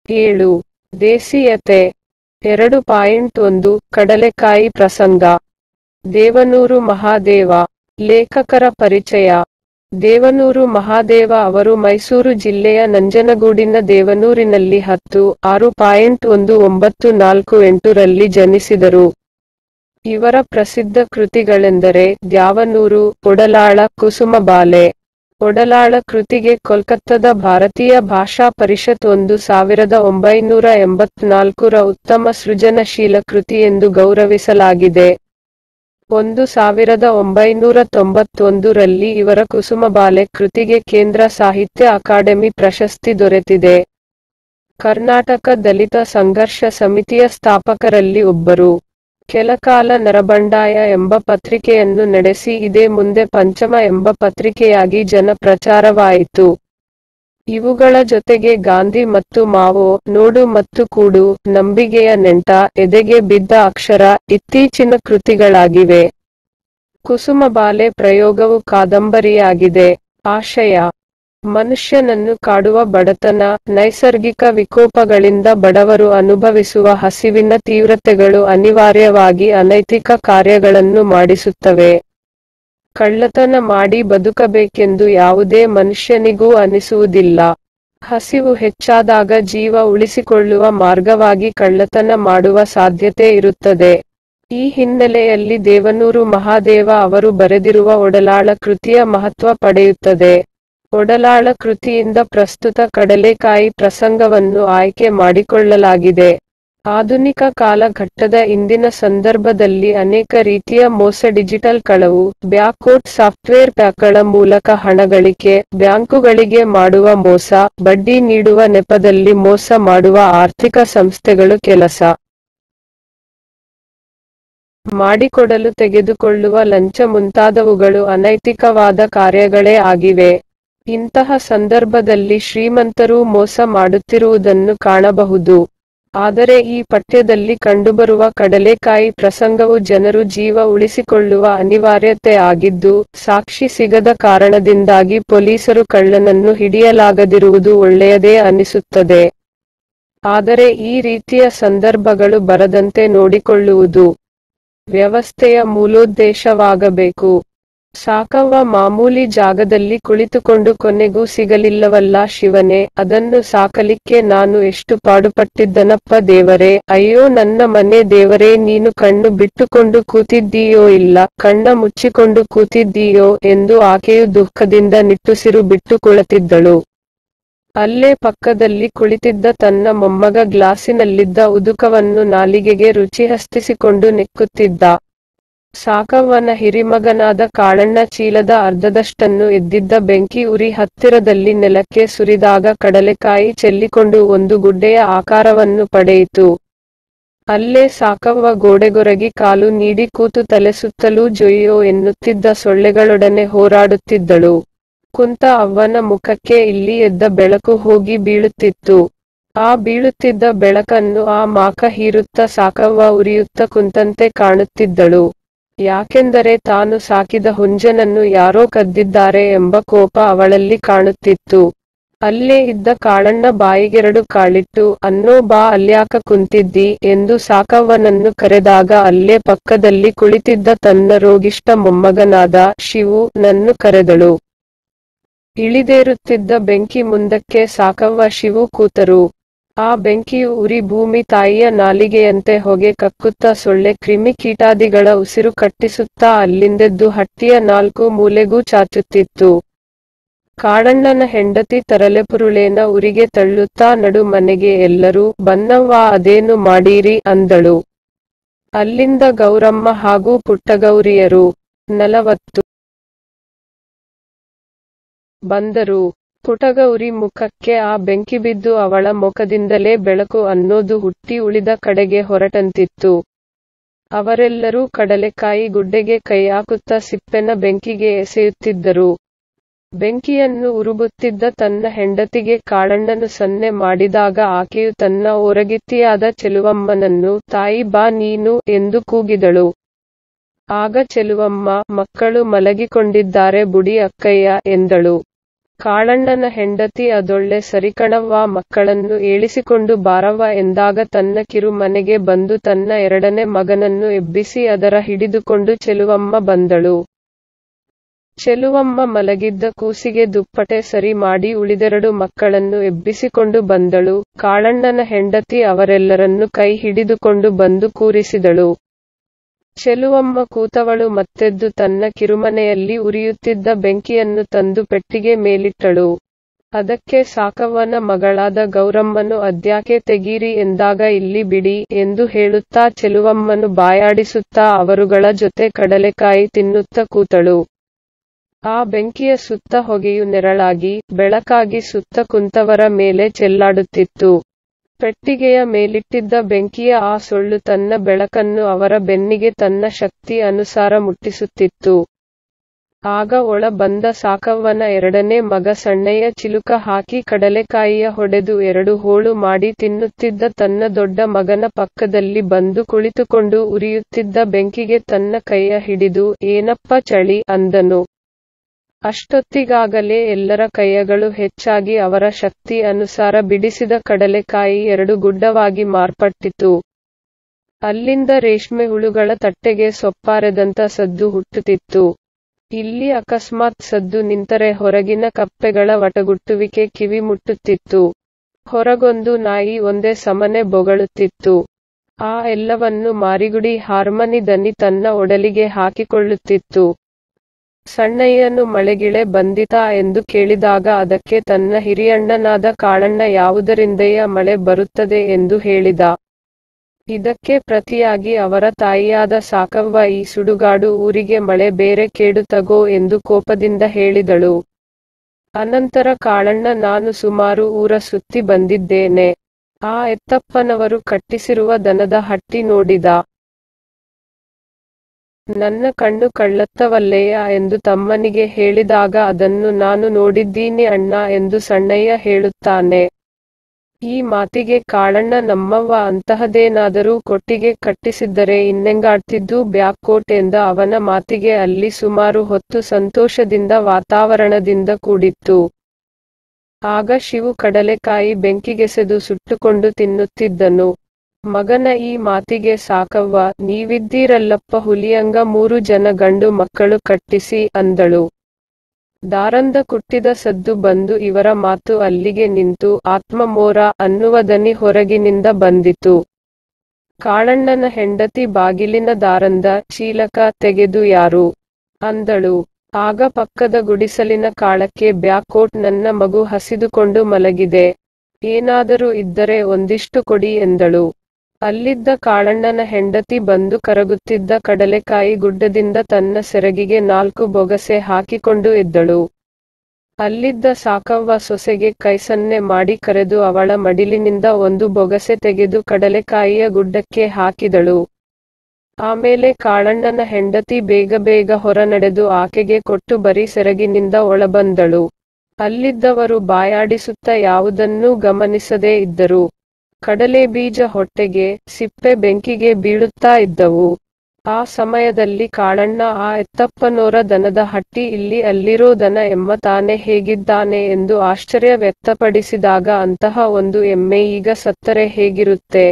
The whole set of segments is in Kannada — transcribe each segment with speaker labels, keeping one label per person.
Speaker 1: ಏಳು ದೇಸೀಯತೆ ಎರಡು ಪಾಯಿಂಟ್ ಒಂದು ಕಡಲೆಕಾಯಿ ಪ್ರಸಂಗ ದೇವನೂರು ಮಹಾದೇವ ಲೇಖಕರ ಪರಿಚಯ ದೇವನೂರು ಮಹಾದೇವ ಅವರು ಮೈಸೂರು ಜಿಲ್ಲೆಯ ನಂಜನಗೂಡಿನ ದೇವನೂರಿನಲ್ಲಿ ಹತ್ತು ಆರು ಪಾಯಿಂಟ್ ಒಂದು ಒಂಬತ್ತು ನಾಲ್ಕು ಎಂಟರಲ್ಲಿ ಜನಿಸಿದರು ಇವರ ಪ್ರಸಿದ್ಧ ಕೃತಿಗಳೆಂದರೆ ದ್ಯಾವನೂರು ಒಡಲಾಳ ಕುಸುಮಬಾಲೆ ಒಡಲಾಳ ಕೃತಿಗೆ ಕೋಲ್ಕತ್ತಾದ ಭಾರತೀಯ ಭಾಷಾ ಪರಿಷತ್ ಒಂದು ಸಾವಿರದ ಒಂಬೈನೂರ ಎಂಬತ್ನಾಲ್ಕರ ಉತ್ತಮ ಸೃಜನಶೀಲ ಕೃತಿ ಎಂದು ಗೌರವಿಸಲಾಗಿದೆ ಒಂದು ಸಾವಿರದ ಒಂಬೈನೂರ ತೊಂಬತ್ತೊಂದರಲ್ಲಿ ಇವರ ಕುಸುಮಬಾಲೆ ಕೃತಿಗೆ ಕೇಂದ್ರ ಸಾಹಿತ್ಯ ಅಕಾಡೆಮಿ ಪ್ರಶಸ್ತಿ ದೊರೆತಿದೆ ಕರ್ನಾಟಕ ದಲಿತ ಸಂಘರ್ಷ ಸಮಿತಿಯ ಸ್ಥಾಪಕರಲ್ಲಿ ಒಬ್ಬರು ಕೆಲಕಾಲ ನರಬಂಡಾಯ ಎಂಬ ಪತ್ರಿಕೆಯನ್ನು ನಡೆಸಿ ಇದೇ ಮುಂದೆ ಪಂಚಮ ಎಂಬ ಪತ್ರಿಕೆಯಾಗಿ ಜನಪ್ರಚಾರವಾಯಿತು ಇವುಗಳ ಜೊತೆಗೆ ಗಾಂಧಿ ಮತ್ತು ಮಾವೋ ನೋಡು ಮತ್ತು ಕೂಡು ನಂಬಿಗೆಯ ನೆಂಟ ಎದೆಗೆ ಬಿದ್ದ ಅಕ್ಷರ ಇತ್ತೀಚಿನ ಕೃತಿಗಳಾಗಿವೆ ಕುಸುಮಬಾಲೆ ಪ್ರಯೋಗವು ಕಾದಂಬರಿಯಾಗಿದೆ ಆಶಯ ಮನುಷ್ಯನನ್ನು ಕಾಡುವ ಬಡತನ ನೈಸರ್ಗಿಕ ವಿಕೋಪಗಳಿಂದ ಬಡವರು ಅನುಭವಿಸುವ ಹಸಿವಿನ ತೀವ್ರತೆಗಳು ಅನಿವಾರ್ಯವಾಗಿ ಅನೈತಿಕ ಕಾರ್ಯಗಳನ್ನು ಮಾಡಿಸುತ್ತವೆ ಕಳ್ಳತನ ಮಾಡಿ ಬದುಕಬೇಕೆಂದು ಯಾವುದೇ ಮನುಷ್ಯನಿಗೂ ಅನಿಸುವುದಿಲ್ಲ ಹಸಿವು ಹೆಚ್ಚಾದಾಗ ಜೀವ ಉಳಿಸಿಕೊಳ್ಳುವ ಮಾರ್ಗವಾಗಿ ಕಳ್ಳತನ ಮಾಡುವ ಸಾಧ್ಯತೆ ಇರುತ್ತದೆ ಈ ಹಿನ್ನೆಲೆಯಲ್ಲಿ ದೇವನೂರು ಮಹಾದೇವ ಅವರು ಬರೆದಿರುವ ಒಡಲಾಳ ಕೃತಿಯ ಮಹತ್ವ ಪಡೆಯುತ್ತದೆ ಒಡಲಾಳ ಕೃತಿಯಿಂದ ಪ್ರಸ್ತುತ ಕಡಲೆಕಾಯಿ ಪ್ರಸಂಗವನ್ನು ಆಯ್ಕೆ ಮಾಡಿಕೊಳ್ಳಲಾಗಿದೆ ಆಧುನಿಕ ಕಾಲಘಟ್ಟದ ಇಂದಿನ ಸಂದರ್ಭದಲ್ಲಿ ಅನೇಕ ರೀತಿಯ ಮೋಸ ಡಿಜಿಟಲ್ ಕಳವು ಬ್ಯಾಕ್ಔಟ್ ಸಾಫ್ಟ್ವೇರ್ ಪ್ಯಾಕ್ಗಳ ಮೂಲಕ ಹಣ ಗಳಿಕೆ ಬ್ಯಾಂಕುಗಳಿಗೆ ಮಾಡುವ ಮೋಸ ಬಡ್ಡಿ ನೀಡುವ ನೆಪದಲ್ಲಿ ಮೋಸ ಮಾಡುವ ಆರ್ಥಿಕ ಸಂಸ್ಥೆಗಳು ಕೆಲಸ ಮಾಡಿಕೊಡಲು ತೆಗೆದುಕೊಳ್ಳುವ ಲಂಚ ಮುಂತಾದವುಗಳು ಅನೈತಿಕವಾದ ಕಾರ್ಯಗಳೇ ಆಗಿವೆ ಇಂತಹ ಸಂದರ್ಭದಲ್ಲಿ ಶ್ರೀಮಂತರೂ ಮೋಸ ಮಾಡುತ್ತಿರುವುದನ್ನು ಕಾಣಬಹುದು ಆದರೆ ಈ ಪಠ್ಯದಲ್ಲಿ ಕಂಡುಬರುವ ಕಡಲೆಕಾಯಿ ಪ್ರಸಂಗವು ಜನರು ಜೀವ ಉಳಿಸಿಕೊಳ್ಳುವ ಅನಿವಾರ್ಯತೆ ಆಗಿದ್ದು ಸಾಕ್ಷಿ ಸಿಗದ ಕಾರಣದಿಂದಾಗಿ ಪೊಲೀಸರು ಕಳ್ಳನನ್ನು ಹಿಡಿಯಲಾಗದಿರುವುದು ಒಳ್ಳೆಯದೇ ಅನಿಸುತ್ತದೆ ಆದರೆ ಈ ರೀತಿಯ ಸಂದರ್ಭಗಳು ಬರದಂತೆ ನೋಡಿಕೊಳ್ಳುವುದು ವ್ಯವಸ್ಥೆಯ ಮೂಲೋದ್ದೇಶವಾಗಬೇಕು ಸಾಕವ್ವ ಮಾಮೂಲಿ ಜಾಗದಲ್ಲಿ ಕುಳಿತುಕೊಂಡು ಕೊನೆಗೂ ಸಿಗಲಿಲ್ಲವಲ್ಲ ಶಿವನೇ ಅದನ್ನು ಸಾಕಲಿಕ್ಕೆ ನಾನು ಎಷ್ಟು ಪಾಡುಪಟ್ಟಿದ್ದನಪ್ಪ ದೇವರೇ ಅಯ್ಯೋ ನನ್ನ ಮನೆ ದೇವರೇ ನೀನು ಕಣ್ಣು ಬಿಟ್ಟುಕೊಂಡು ಕೂತಿದ್ದೀಯೋ ಇಲ್ಲ ಕಣ್ಣ ಮುಚ್ಚಿಕೊಂಡು ಕೂತಿದ್ದೀಯೋ ಎಂದು ಆಕೆಯು ದುಃಖದಿಂದ ನಿಟ್ಟುಸಿರು ಬಿಟ್ಟು ಕುಳಿತಿದ್ದಳು ಅಲ್ಲೇ ಪಕ್ಕದಲ್ಲಿ ಕುಳಿತಿದ್ದ ತನ್ನ ಮೊಮ್ಮಗ ಗ್ಲಾಸಿನಲ್ಲಿದ್ದ ಉದುಕವನ್ನು ನಾಲಿಗೆಗೆ ರುಚಿ ಹಸ್ತಿಸಿಕೊಂಡು ನೆಕ್ಕುತ್ತಿದ್ದ ಸಾಕವ್ವನ ಹಿರಿಮಗನಾದ ಕಾಳಣ್ಣ ಚೀಲದ ಅರ್ಧದಷ್ಟನ್ನು ಎದ್ದಿದ್ದ ಬೆಂಕಿ ಉರಿ ಹತ್ತಿರದಲ್ಲಿ ನೆಲಕ್ಕೆ ಸುರಿದಾಗ ಕಡಲೆಕಾಯಿ ಚೆಲ್ಲಿಕೊಂಡು ಒಂದು ಗುಡ್ಡೆಯ ಆಕಾರವನ್ನು ಪಡೆಯಿತು ಅಲ್ಲೇ ಸಾಕವ್ವ ಗೋಡೆಗೊರಗಿ ಕಾಲು ನೀಡಿ ಕೂತು ತಲೆ ಸುತ್ತಲೂ ಜೊಯ್ಯೋ ಎನ್ನುತ್ತಿದ್ದ ಸೊಳ್ಳೆಗಳೊಡನೆ ಹೋರಾಡುತ್ತಿದ್ದಳು ಕುಂತ ಅವ್ವನ ಮುಖಕ್ಕೆ ಇಲ್ಲಿ ಎದ್ದ ಬೆಳಕು ಹೋಗಿ ಬೀಳುತ್ತಿತ್ತು ಆ ಬೀಳುತ್ತಿದ್ದ ಬೆಳಕನ್ನು ಆ ಮಾಕ ಹೀರುತ್ತ ಸಾಕವ್ವ ಉರಿಯುತ್ತ ಕುಂತಂತೆ ಕಾಣುತ್ತಿದ್ದಳು ಯಾಕೆಂದರೆ ತಾನು ಸಾಕಿದ ಹುಂಜನನ್ನು ಯಾರೋ ಕದ್ದಿದ್ದಾರೆ ಎಂಬ ಕೋಪ ಅವಳಲ್ಲಿ ಕಾಣುತ್ತಿತ್ತು ಅಲ್ಲೇ ಇದ್ದ ಕಾಳಣ್ಣ ಬಾಯಿಗೆರಡು ಕಾಳಿಟ್ಟು ಅನ್ನೋ ಬಾ ಅಲ್ಯಾಕ ಕುಂತಿದ್ದಿ ಎಂದು ಸಾಕವ್ವನನ್ನು ಕರೆದಾಗ ಅಲ್ಲೇ ಪಕ್ಕದಲ್ಲಿ ಕುಳಿತಿದ್ದ ತನ್ನ ರೋಗಿಷ್ಠ ಮೊಮ್ಮಗನಾದ ಶಿವು ನನ್ನು ಕರೆದಳು ಇಳಿದೇರುತ್ತಿದ್ದ ಬೆಂಕಿ ಮುಂದಕ್ಕೆ ಸಾಕವ್ವ ಶಿವು ಕೂತರು ಆ ಬೆಂಕಿಯು ಉರಿ ಭೂಮಿ ತಾಯಿಯ ನಾಲಿಗೆಯಂತೆ ಹೊಗೆ ಕಕ್ಕುತ್ತಾ ಸೊಳ್ಳೆ ಕ್ರಿಮಿಕೀಟಾದಿಗಳ ಉಸಿರು ಕಟ್ಟಿಸುತ್ತಾ ಅಲ್ಲಿಂದೆದ್ದು ಹಟ್ಟಿಯ ನಾಲ್ಕು ಮೂಲೆಗೂ ಚಾಚುತ್ತಿತ್ತು ಕಾಡಣ್ಣನ ಹೆಂಡತಿ ತರಲೆಪುರುಳೇನ ಉರಿಗೆ ತಳ್ಳುತ್ತಾ ನಡು ಮನೆಗೆ ಎಲ್ಲರೂ ಬನ್ನವ್ವ ಅದೇನು ಮಾಡೀರಿ ಅಂದಳು ಅಲ್ಲಿಂದ ಗೌರಮ್ಮ ಹಾಗೂ ಪುಟ್ಟಗೌರಿಯರು ನಲವತ್ತು ಬಂದರು ಪುಟಗೌರಿ ಮುಖಕ್ಕೆ ಆ ಬೆಂಕಿ ಬಿದ್ದು ಅವಳ ಮುಖದಿಂದಲೇ ಬೆಳಕು ಅನ್ನೋದು ಹುಟ್ಟಿ ಉಳಿದ ಕಡೆಗೆ ಹೊರಟಂತಿತ್ತು ಅವರೆಲ್ಲರೂ ಕಡಲೆಕಾಯಿ ಗುಡ್ಡೆಗೆ ಕೈಹಾಕುತ್ತಾ ಸಿಪ್ಪೆನ ಬೆಂಕಿಗೆ ಎಸೆಯುತ್ತಿದ್ದರು ಬೆಂಕಿಯನ್ನು ಉರುಬುತ್ತಿದ್ದ ತನ್ನ ಹೆಂಡತಿಗೆ ಕಾಳಣ್ಣನು ಸನ್ನೆ ಮಾಡಿದಾಗ ಆಕೆಯು ತನ್ನ ಓರಗಿತ್ತಿಯಾದ ಚೆಲುವಮ್ಮನನ್ನು ತಾಯಿ ಬಾ ನೀನು ಎಂದು ಕೂಗಿದಳು ಆಗ ಚೆಲುವಮ್ಮ ಮಕ್ಕಳು ಮಲಗಿಕೊಂಡಿದ್ದಾರೆ ಬುಡಿ ಅಕ್ಕಯ್ಯ ಎಂದಳು ಕಾಳಣ್ಣನ ಹೆಂಡತಿ ಅದೊಳ್ಳೆ ಸರಿಕಣವ್ವ ಮಕ್ಕಳನ್ನು ಏಳಿಸಿಕೊಂಡು ಬಾರವ್ವ ಎಂದಾಗ ತನ್ನ ಕಿರುಮನೆಗೆ ಬಂದು ತನ್ನ ಎರಡನೇ ಮಗನನ್ನು ಎಬ್ಬಿಸಿ ಅದರ ಹಿಡಿದುಕೊಂಡು ಚೆಲುವಮ್ಮ ಬಂದಳು. ಚೆಲುವಮ್ಮ ಮಲಗಿದ್ದ ಕೂಸಿಗೆ ದುಪ್ಪಟೆ ಸರಿ ಮಾಡಿ ಉಳಿದೆರಡು ಮಕ್ಕಳನ್ನು ಎಬ್ಬಿಸಿಕೊಂಡು ಬಂದಳು. ಕಾಳಣ್ಣನ ಹೆಂಡತಿ ಅವರೆಲ್ಲರನ್ನೂ ಕೈ ಹಿಡಿದುಕೊಂಡು ಬಂದು ಕೂರಿಸಿದಳು. ಚೆಲುವಮ್ಮ ಕೂತವಳು ಮತ್ತೆದ್ದು ತನ್ನ ಕಿರುಮನೆಯಲ್ಲಿ ಉರಿಯುತ್ತಿದ್ದ ಬೆಂಕಿಯನ್ನು ತಂದು ಪೆಟ್ಟಿಗೆ ಮೇಲಿಟ್ಟಳು. ಅದಕ್ಕೆ ಸಾಕವ್ವನ ಮಗಳಾದ ಗೌರಮ್ಮನು ಅದ್ಯಾಕೆ ತೆಗೀರಿ ಎಂದಾಗ ಇಲ್ಲಿ ಬಿಡಿ, ಎಂದು ಹೇಳುತ್ತಾ ಚೆಲುವಮ್ಮನು ಬಾಯಾಡಿಸುತ್ತಾ ಅವರುಗಳ ಜೊತೆ ಕಡಲೆಕಾಯಿ ತಿನ್ನುತ್ತ ಕೂತಳು. ಆ ಬೆಂಕಿಯ ಸುತ್ತ ಹೊಗೆಯು ನೆರಳಾಗಿ, ಬೆಳಕಾಗಿ ಸುತ್ತ ಕುಂತವರ ಮೇಲೆ ಚೆಲ್ಲಾಡುತ್ತಿತ್ತು. ಪೆಟ್ಟಿಗೆಯ ಮೇಲಿಟ್ಟಿದ್ದ ಬೆಂಕಿಯ ಆ ಸೊಳ್ಳು ತನ್ನ ಬೆಳಕನ್ನು ಅವರ ಬೆನ್ನಿಗೆ ತನ್ನ ಶಕ್ತಿ ಅನುಸಾರ ಮುಟ್ಟಿಸುತ್ತಿತ್ತು. ಆಗ ಒಳ ಬಂದ ಸಾಕವ್ವನ ಎರಡನೇ ಮಗ ಸಣ್ಣಯ್ಯ ಚಿಲುಕ ಹಾಕಿ ಕಡಲೆಕಾಯಿಯ ಹೊಡೆದು ಎರಡು ಹೋಳು ಮಾಡಿ ತಿನ್ನುತ್ತಿದ್ದ ತನ್ನ ದೊಡ್ಡ ಮಗನ ಪಕ್ಕದಲ್ಲಿ ಬಂದು ಕುಳಿತುಕೊಂಡು ಉರಿಯುತ್ತಿದ್ದ ಬೆಂಕಿಗೆ ತನ್ನ ಕೈಯ ಹಿಡಿದು, ಏನಪ್ಪ ಚಳಿ, ಅಂದನು. ಅಷ್ಟೊತ್ತಿಗಾಗಲೇ ಎಲ್ಲರ ಕೈಯಗಳು ಹೆಚ್ಚಾಗಿ ಅವರ ಶಕ್ತಿ ಅನುಸಾರ ಬಿಡಿಸಿದ ಕಡಲೆಕಾಯಿ ಎರಡು ಗುಡ್ಡವಾಗಿ ಮಾರ್ಪಟ್ಟಿತು. ಅಲ್ಲಿಂದ ರೇಷ್ಮೆ ಹುಳುಗಳ ತಟ್ಟೆಗೆ ಸೊಪ್ಪಾರೆದಂತ ಸದ್ದು ಹುಟ್ಟುತ್ತಿತ್ತು. ಇಲ್ಲಿ ಅಕಸ್ಮಾತ್ ಸದ್ದು ನಿಂತರೆ ಹೊರಗಿನ ಕಪ್ಪೆಗಳ ವಟಗುಟ್ಟುವಿಕೆ ಕಿವಿ ಮುಟ್ಟುತ್ತಿತ್ತು. ಹೊರಗೊಂದು ನಾಯಿ ಒಂದೇ ಸಮನೆ ಬೊಗಳುತ್ತಿತ್ತು. ಆ ಎಲ್ಲವನ್ನೂ ಮಾರಿಗುಡಿ ಹಾರ್ಮನಿ ದನಿ ತನ್ನ ಒಡಲಿಗೆ ಹಾಕಿಕೊಳ್ಳುತ್ತಿತ್ತು. ಸಣ್ಣಯ್ಯನು ಮಳೆಗಿಳೆ ಬಂದಿತಾ ಎಂದು ಕೇಳಿದಾಗ ಅದಕ್ಕೆ ತನ್ನ ಹಿರಿಯಣ್ಣನಾದ ಕಾಳಣ್ಣ ಯಾವುದರಿಂದಯ್ಯ ಮಳೆ ಬರುತ್ತದೆ ಎಂದು ಹೇಳಿದ. ಇದಕ್ಕೆ ಪ್ರತಿಯಾಗಿ ಅವರ ತಾಯಿಯಾದ ಸಾಕವ್ವ ಈ ಸುಡುಗಾಡು ಊರಿಗೆ ಮಳೆ ಬೇರೆ ಕೇಡು ತಗೋ ಎಂದು ಕೋಪದಿಂದ ಹೇಳಿದಳು. ಅನಂತರ ಕಾಳಣ್ಣ ನಾನು ಸುಮಾರು ಊರ ಸುತ್ತಿ ಬಂದಿದ್ದೇನೆ. ಆ ಎತ್ತಪ್ಪನವರು ಕಟ್ಟಿಸಿರುವ ದನದ ಹಟ್ಟಿ ನೋಡಿದ. ನನ್ನ ಕಣ್ಣು ಕಳ್ಳತ್ತವಲ್ಲಯ್ಯ ಎಂದು ತಮ್ಮನಿಗೆ ಹೇಳಿದಾಗ ಅದನ್ನು ನಾನು ನೋಡಿದ್ದೀನಿ ಅಣ್ಣ ಎಂದು ಸಣ್ಣಯ್ಯ ಹೇಳುತ್ತಾನೆ. ಈ ಮಾತಿಗೆ ಕಾಳಣ್ಣ ನಮ್ಮವ್ವ ಅಂತಹದೇನಾದರೂ ಕೊಟ್ಟಿಗೆ ಕಟ್ಟಿಸಿದ್ದರೆ ಇನ್ನೆಂಗಾಡ್ತಿದ್ದು ಬ್ಯಾಕ್ಕೋಟ್ ಎಂದ ಅವನ ಮಾತಿಗೆ ಅಲ್ಲಿ ಸುಮಾರು ಹೊತ್ತು ಸಂತೋಷದಿಂದ ವಾತಾವರಣದಿಂದ ಕೂಡಿತ್ತು. ಆಗ ಶಿವು ಕಡಲೆಕಾಯಿ ಬೆಂಕಿಗೆಸೆದು ಸುಟ್ಟುಕೊಂಡು ತಿನ್ನುತ್ತಿದ್ದನು. ಮಗನ ಈ ಮಾತಿಗೆ ಸಾಕವ್ವ, ನೀವಿದ್ದೀರಲ್ಲಪ್ಪ ಹುಲಿಯಂಗ ಮೂರು ಜನ ಗಂಡು ಮಕ್ಕಳು ಕಟ್ಟಿಸಿ, ಅಂದಳು. ದಾರಂದ ಕುಟ್ಟಿದ ಸದ್ದು ಬಂದು ಇವರ ಮಾತು ಅಲ್ಲಿಗೆ ನಿಂತು ಆತ್ಮ ಮೋರ ಅನ್ನುವ ದನಿ ಹೊರಗಿನಿಂದ ಬಂದಿತು. ಕಾಳಣ್ಣನ ಹೆಂಡತಿ ಬಾಗಿಲಿನ ದಾರಂದ ಚೀಲಕ ತೆಗೆದು ಯಾರು? ಅಂದಳು. ಆಗ ಪಕ್ಕದ ಗುಡಿಸಲಿನ ಕಾಳಕ್ಕೆ ಬ್ಯಾಕ್ಕೋಟ್ ನನ್ನ ಮಗು ಹಸಿದುಕೊಂಡು ಮಲಗಿದೆ. ಏನಾದರೂ ಇದ್ದರೆ ಒಂದಿಷ್ಟು ಕೊಡಿ ಎಂದಳು. ಅಲ್ಲಿದ್ದ ಕಾಳಣ್ಣನ ಹೆಂಡತಿ ಬಂದು ಕರಗುತ್ತಿದ್ದ ಕಡಲೆಕಾಯಿ ಗುಡ್ಡದಿಂದ ತನ್ನ ಸೆರಗಿಗೆ ನಾಲ್ಕು ಬೊಗಸೆ ಹಾಕಿಕೊಂಡು ಎದ್ದಳು. ಅಲ್ಲಿದ್ದ ಸಾಕವ್ವ ಸೊಸೆಗೆ ಕೈಸನ್ನೆ ಮಾಡಿ ಕರೆದು ಅವಳ ಮಡಿಲಿನಿಂದ ಒಂದು ಬೊಗಸೆ ತೆಗೆದು ಕಡಲೆಕಾಯಿಯ ಗುಡ್ಡಕ್ಕೆ ಹಾಕಿದಳು. ಆಮೇಲೆ ಕಾಳಣ್ಣನ ಹೆಂಡತಿ ಬೇಗ ಬೇಗ ಹೊರ ನಡೆದು ಆಕೆಗೆ ಕೊಟ್ಟು ಬರೀ ಸೆರಗಿನಿಂದ ಒಳಬಂದಳು. ಅಲ್ಲಿದ್ದವರು ಬಾಯಾಡಿಸುತ್ತ ಯಾವುದನ್ನೂ ಗಮನಿಸದೇ ಇದ್ದರು. ಕಡಲೆಬೀಜ ಹೊಟ್ಟೆಗೆ, ಸಿಪ್ಪೆ ಬೆಂಕಿಗೆ ಬೀಳುತ್ತಾ ಇದ್ದವು. ಆ ಸಮಯದಲ್ಲಿ ಕಾಳಣ್ಣ ಆ ಎತ್ತಪ್ಪನೋರ ದನದ ಹಟ್ಟಿ ಇಲ್ಲಿ ಅಲ್ಲಿರೋ ದನ ಎಮ್ಮ ತಾನೇ ಹೇಗಿದ್ದಾನೆ ಎಂದು ಆಶ್ಚರ್ಯ ವ್ಯಕ್ತಪಡಿಸಿದಾಗ ಅಂತಹ ಒಂದು ಎಮ್ಮೆ ಈಗ ಸತ್ತರೆ ಹೇಗಿರುತ್ತೆ?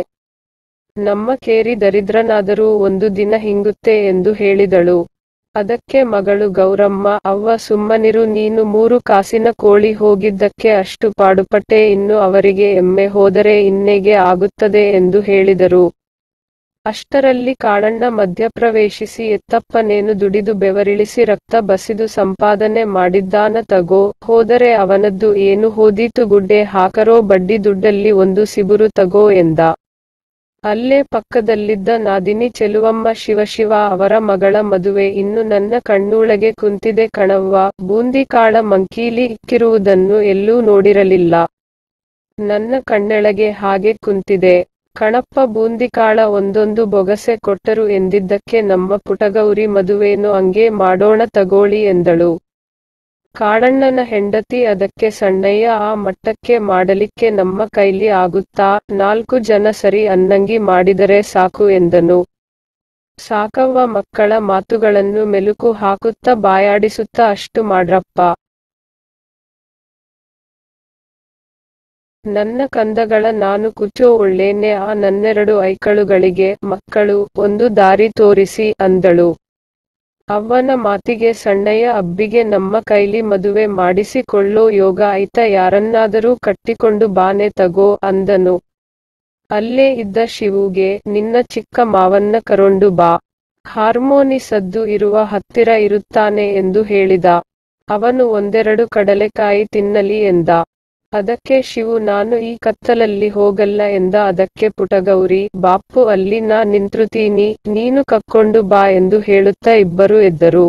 Speaker 1: ನಮ್ಮ ಕೇರಿ ದರಿದ್ರನಾದರೂ ಒಂದು ದಿನ ಹಿಂಗುತ್ತೆ ಎಂದು ಹೇಳಿದಳು. ಅದಕ್ಕೆ ಮಗಳು ಗೌರಮ್ಮ ಅವ್ವ ಸುಮ್ಮನಿರು ನೀನು ಮೂರು ಕಾಸಿನ ಕೋಳಿ ಹೋಗಿದ್ದಕ್ಕೆ ಅಷ್ಟು ಪಾಡುಪಟ್ಟೆ ಇನ್ನು ಅವರಿಗೆ ಎಮ್ಮೆ ಹೋದರೆ ಇನ್ನೇಗೆ ಆಗುತ್ತದೆ ಎಂದು ಹೇಳಿದರು. ಅಷ್ಟರಲ್ಲಿ ಕಾಳಣ್ಣ ಮಧ್ಯಪ್ರವೇಶಿಸಿ ಎತ್ತಪ್ಪನೇನು ದುಡಿದು ಬೆವರಿಳಿಸಿ ರಕ್ತ ಬಸಿದು ಸಂಪಾದನೆ ಮಾಡಿದ್ದಾನ ತಗೋ, ಹೋದರೆ ಅವನದ್ದು ಏನು ಹೋದೀತು ಗುಡ್ಡೆ ಹಾಕರೋ ಬಡ್ಡಿ ದುಡ್ಡಲ್ಲಿ ಒಂದು ಸಿಬುರು ತಗೋ ಎಂದ. ಅಲ್ಲೇ ಪಕ್ಕದಲ್ಲಿದ್ದ ನಾದಿನಿ ಚೆಲುವಮ್ಮ ಶಿವ ಶಿವ ಅವರ ಮಗಳ ಮದುವೆ ಇನ್ನು ನನ್ನ ಕಣ್ಣೂಳಗೆ ಕುಂತಿದೆ ಕಣವ್ವ, ಬೂಂದಿಕಾಳ ಮಂಕೀಲಿ ಇಕ್ಕಿರುವುದನ್ನು ಎಲ್ಲೂ ನೋಡಿರಲಿಲ್ಲ. ನನ್ನ ಕಣ್ಣೆಳಗೆ ಹಾಗೆ ಕುಂತಿದೆ. ಕಣಪ್ಪ ಬೂಂದಿಕಾಳ ಒಂದೊಂದು ಬೊಗಸೆ ಕೊಟ್ಟರು ಎಂದಿದ್ದಕ್ಕೆ ನಮ್ಮ ಪುಟಗೌರಿ ಮದುವೇನು ಅಂಗೇ ಮಾಡೋಣ ತಗೋಳಿ ಎಂದಳು. ಕಾಳಣ್ಣನ ಹೆಂಡತಿ ಅದಕ್ಕೆ ಸಣ್ಣಯ್ಯ ಆ ಮಟ್ಟಕ್ಕೆ ಮಾಡಲಿಕ್ಕೆ ನಮ್ಮ ಕೈಲಿ ಆಗುತ್ತಾ, ನಾಲ್ಕು ಜನ ಸರಿ ಅನ್ನಂಗಿ ಮಾಡಿದರೆ ಸಾಕು ಎಂದನು. ಸಾಕವ್ವ ಮಕ್ಕಳ ಮಾತುಗಳನ್ನು ಮೆಲುಕು ಹಾಕುತ್ತ ಬಾಯಾಡಿಸುತ್ತ ಅಷ್ಟು ಮಾಡ್ರಪ್ಪ ನನ್ನ ಕಂದಗಳ ನಾನು ಕುಚೋ ಒಳ್ಳೇನೆ ಆ ನನ್ನೆರಡು ಐಕಳುಗಳಿಗೆ ಮಕ್ಕಳು ಒಂದು ದಾರಿ ತೋರಿಸಿ ಅಂದಳು ಅವ್ವನ ಮಾತಿಗೆ ಸಣ್ಣಯ್ಯ ಅಬ್ಬಿಗೆ ನಮ್ಮ ಕೈಲಿ ಮದುವೆ ಮಾಡಿಸಿಕೊಳ್ಳೋ ಯೋಗ ಐತ ಯಾರನ್ನಾದರೂ ಕಟ್ಟಿಕೊಂಡು ಬಾನೆ ತಗೋ ಅಂದನು ಅಲ್ಲೇ ಇದ್ದ ಶಿವುಗೆ ನಿನ್ನ ಚಿಕ್ಕ ಮಾವನ್ನ ಕರೊಂಡು ಬಾ ಹಾರ್ಮೋನಿ ಸದ್ದು ಇರುವ ಹತ್ತಿರ ಇರುತ್ತಾನೆ ಎಂದು ಹೇಳಿದ ಅವನು ಒಂದೆರಡು ಕಡಲೆಕಾಯಿ ತಿನ್ನಲಿ ಎಂದ ಅದಕ್ಕೆ ಶಿವು ನಾನು ಈ ಕತ್ತಲಲ್ಲಿ ಹೋಗಲ್ಲ ಎಂದ ಅದಕ್ಕೆ ಪುಟಗೌರಿ ಬಾಪು ಅಲ್ಲಿ ನಾ ನಿಂತ್ರುತ್ತೀನಿ ನೀನು ಕಕ್ಕೊಂಡು ಬಾ ಎಂದು ಹೇಳುತ್ತಾ ಇಬ್ಬರು ಎದ್ದರು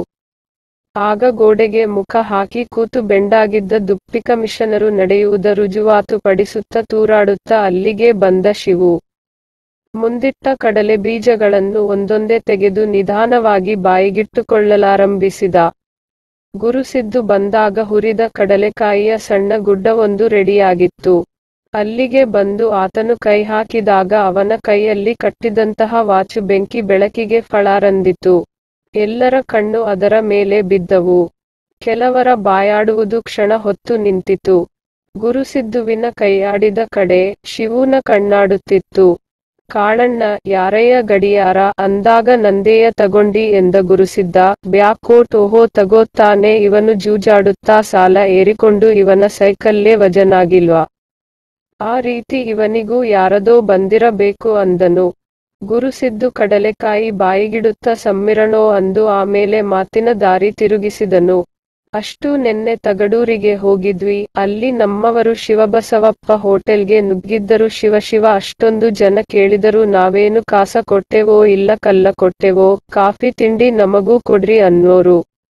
Speaker 1: ಆಗ ಗೋಡೆಗೆ ಮುಖ ಹಾಕಿ ಕೂತು ಬೆಂಡಾಗಿದ್ದ ದುಪ್ಪಿಕ ಮಿಷನರು ನಡೆಯುವುದ ರುಜುವಾತು ಪಡಿಸುತ್ತ ತೂರಾಡುತ್ತಾ ಅಲ್ಲಿಗೆ ಬಂದ ಶಿವು ಮುಂದಿಟ್ಟ ಕಡಲೆ ಬೀಜಗಳನ್ನು ಒಂದೊಂದೇ ತೆಗೆದು ನಿಧಾನವಾಗಿ ಬಾಯಿಗಿಟ್ಟುಕೊಳ್ಳಲಾರಂಭಿಸಿದ ಗುರುಸಿದ್ದು ಬಂದಾಗ ಹುರಿದ ಕಡಲೆಕಾಯಿಯ ಸಣ್ಣ ಗುಡ್ಡವೊಂದು ರೆಡಿಯಾಗಿತ್ತು ಅಲ್ಲಿಗೆ ಬಂದು ಆತನು ಕೈ ಹಾಕಿದಾಗ ಅವನ ಕೈಯಲ್ಲಿ ಕಟ್ಟಿದಂತಹ ವಾಚು ಬೆಂಕಿ ಬೆಳಕಿಗೆ ಫಳಾರಂದಿತು ಎಲ್ಲರ ಕಣ್ಣು ಅದರ ಮೇಲೆ ಬಿದ್ದವು ಕೆಲವರ ಬಾಯಾಡುವುದು ಕ್ಷಣ ಹೊತ್ತು ನಿಂತಿತು ಗುರುಸಿದ್ದುವಿನ ಕೈಯಾಡಿದ ಕಡೆ ಶಿವುನ ಕಣ್ಣಾಡುತ್ತಿತ್ತು ಕಾಳಣ್ಣ ಯಾರಯ್ಯ ಗಡಿಯಾರ ಅಂದಾಗ ನಂದೇಯ ತಗೊಂಡಿ ಎಂದ ಗುರುಸಿದ್ದ ಬ್ಯಾಕೋಟ್ ಓಹೋ ತಗೋತಾನೆ ಇವನು ಜೂಜಾಡುತ್ತಾ ಸಾಲ ಏರಿಕೊಂಡು ಇವನ ಸೈಕಲ್ಲೇ ವಜನಾಗಿಲ್ವಾ ಆ ರೀತಿ ಇವನಿಗೂ ಯಾರದೋ ಬಂದಿರಬೇಕು ಅಂದನು ಗುರುಸಿದ್ದು ಕಡಲೆಕಾಯಿ ಬಾಯಿಗಿಡುತ್ತ ಸಮ್ಮಿರಣೋ ಅಂದು ಆಮೇಲೆ ಮಾತಿನ ದಾರಿ ತಿರುಗಿಸಿದನು ಅಷ್ಟು ನೆನ್ನೆ ತಗಡೂರಿಗೆ ಹೋಗಿದ್ವಿ ಅಲ್ಲಿ ನಮ್ಮವರು ಶಿವಬಸವಪ್ಪ ಹೋಟೆಲ್ಗೆ ನುಗ್ಗಿದ್ದರು ಶಿವಶಿವ ಅಷ್ಟೊಂದು ಜನ ಕೇಳಿದರು ನಾವೇನು ಕಾಸ ಕೊಟ್ಟೆವೋ ಇಲ್ಲ ಕಲ್ಲ ಕೊಟ್ಟೆವೋ ಕಾಫಿ ತಿಂಡಿ ನಮಗೂ ಕೊಡ್ರಿ ಅನ್ನೋರು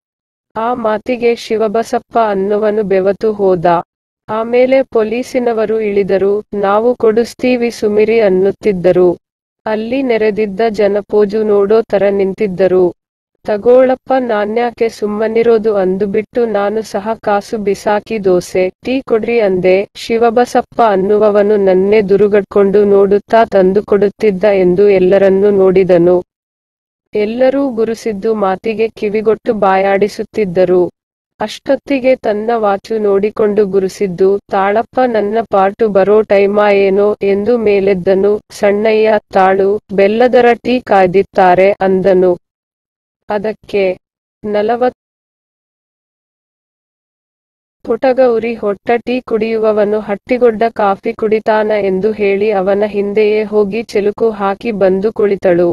Speaker 1: ಆ ಮಾತಿಗೆ ಶಿವಬಸಪ್ಪ ಅನ್ನುವನು ಬೆವತು ಹೋದ ಆಮೇಲೆ ಪೊಲೀಸಿನವರು ಇಳಿದರು ನಾವು ಕೊಡಿಸ್ತೀವಿ ಸುಮಿರಿ ಅನ್ನುತ್ತಿದ್ದರು ಅಲ್ಲಿ ನೆರೆದಿದ್ದ ಜನಪೋಜು ನೋಡೋ ತರ ನಿಂತಿದ್ದರು ತಗೋಳಪ್ಪ ನಾನ್ಯಾಕೆ ಸುಮ್ಮನಿರೋದು ಅಂದುಬಿಟ್ಟು ನಾನು ಸಹ ಕಾಸು ಬಿಸಾಕಿ ದೋಸೆ ಟೀ ಕೊಡ್ರಿ ಅಂದೆ ಶಿವಬಸಪ್ಪ ಅನ್ನುವವನು ನನ್ನೇ ದುರುಗಡ್ಕೊಂಡು ನೋಡುತ್ತಾ ತಂದುಕೊಡುತ್ತಿದ್ದ ಎಂದು ಎಲ್ಲರನ್ನೂ ನೋಡಿದನು ಎಲ್ಲರೂ ಗುರುಸಿದ್ದು ಮಾತಿಗೆ ಕಿವಿಗೊಟ್ಟು ಬಾಯಾಡಿಸುತ್ತಿದ್ದರು ಅಷ್ಟೊತ್ತಿಗೆ ತನ್ನ ವಾಚು ನೋಡಿಕೊಂಡು ಗುರುಸಿದ್ದು ತಾಳಪ್ಪ ನನ್ನ ಪಾಟು ಬರೋ ಟೈಮಾ ಏನೋ ಎಂದು ಮೇಲೆದ್ದನು ಸಣ್ಣಯ್ಯ ತಾಳು ಬೆಲ್ಲದರ ಟೀ ಕಾಯ್ದಿತ್ತಾರೆ ಅಂದನು ಅದಕ್ಕೆ ನಲವತ್ತು ಪುಟಗೌರಿ ಹೊಟ್ಟ ಟೀ ಕುಡಿಯುವವನು ಹಟ್ಟಿಗೊಡ್ಡ ಕಾಫಿ ಕುಡಿತಾನ ಎಂದು ಹೇಳಿ ಅವನ ಹಿಂದೆಯೇ ಹೋಗಿ ಚೆಲುಕು ಹಾಕಿ ಬಂದು ಕುಳಿತಳು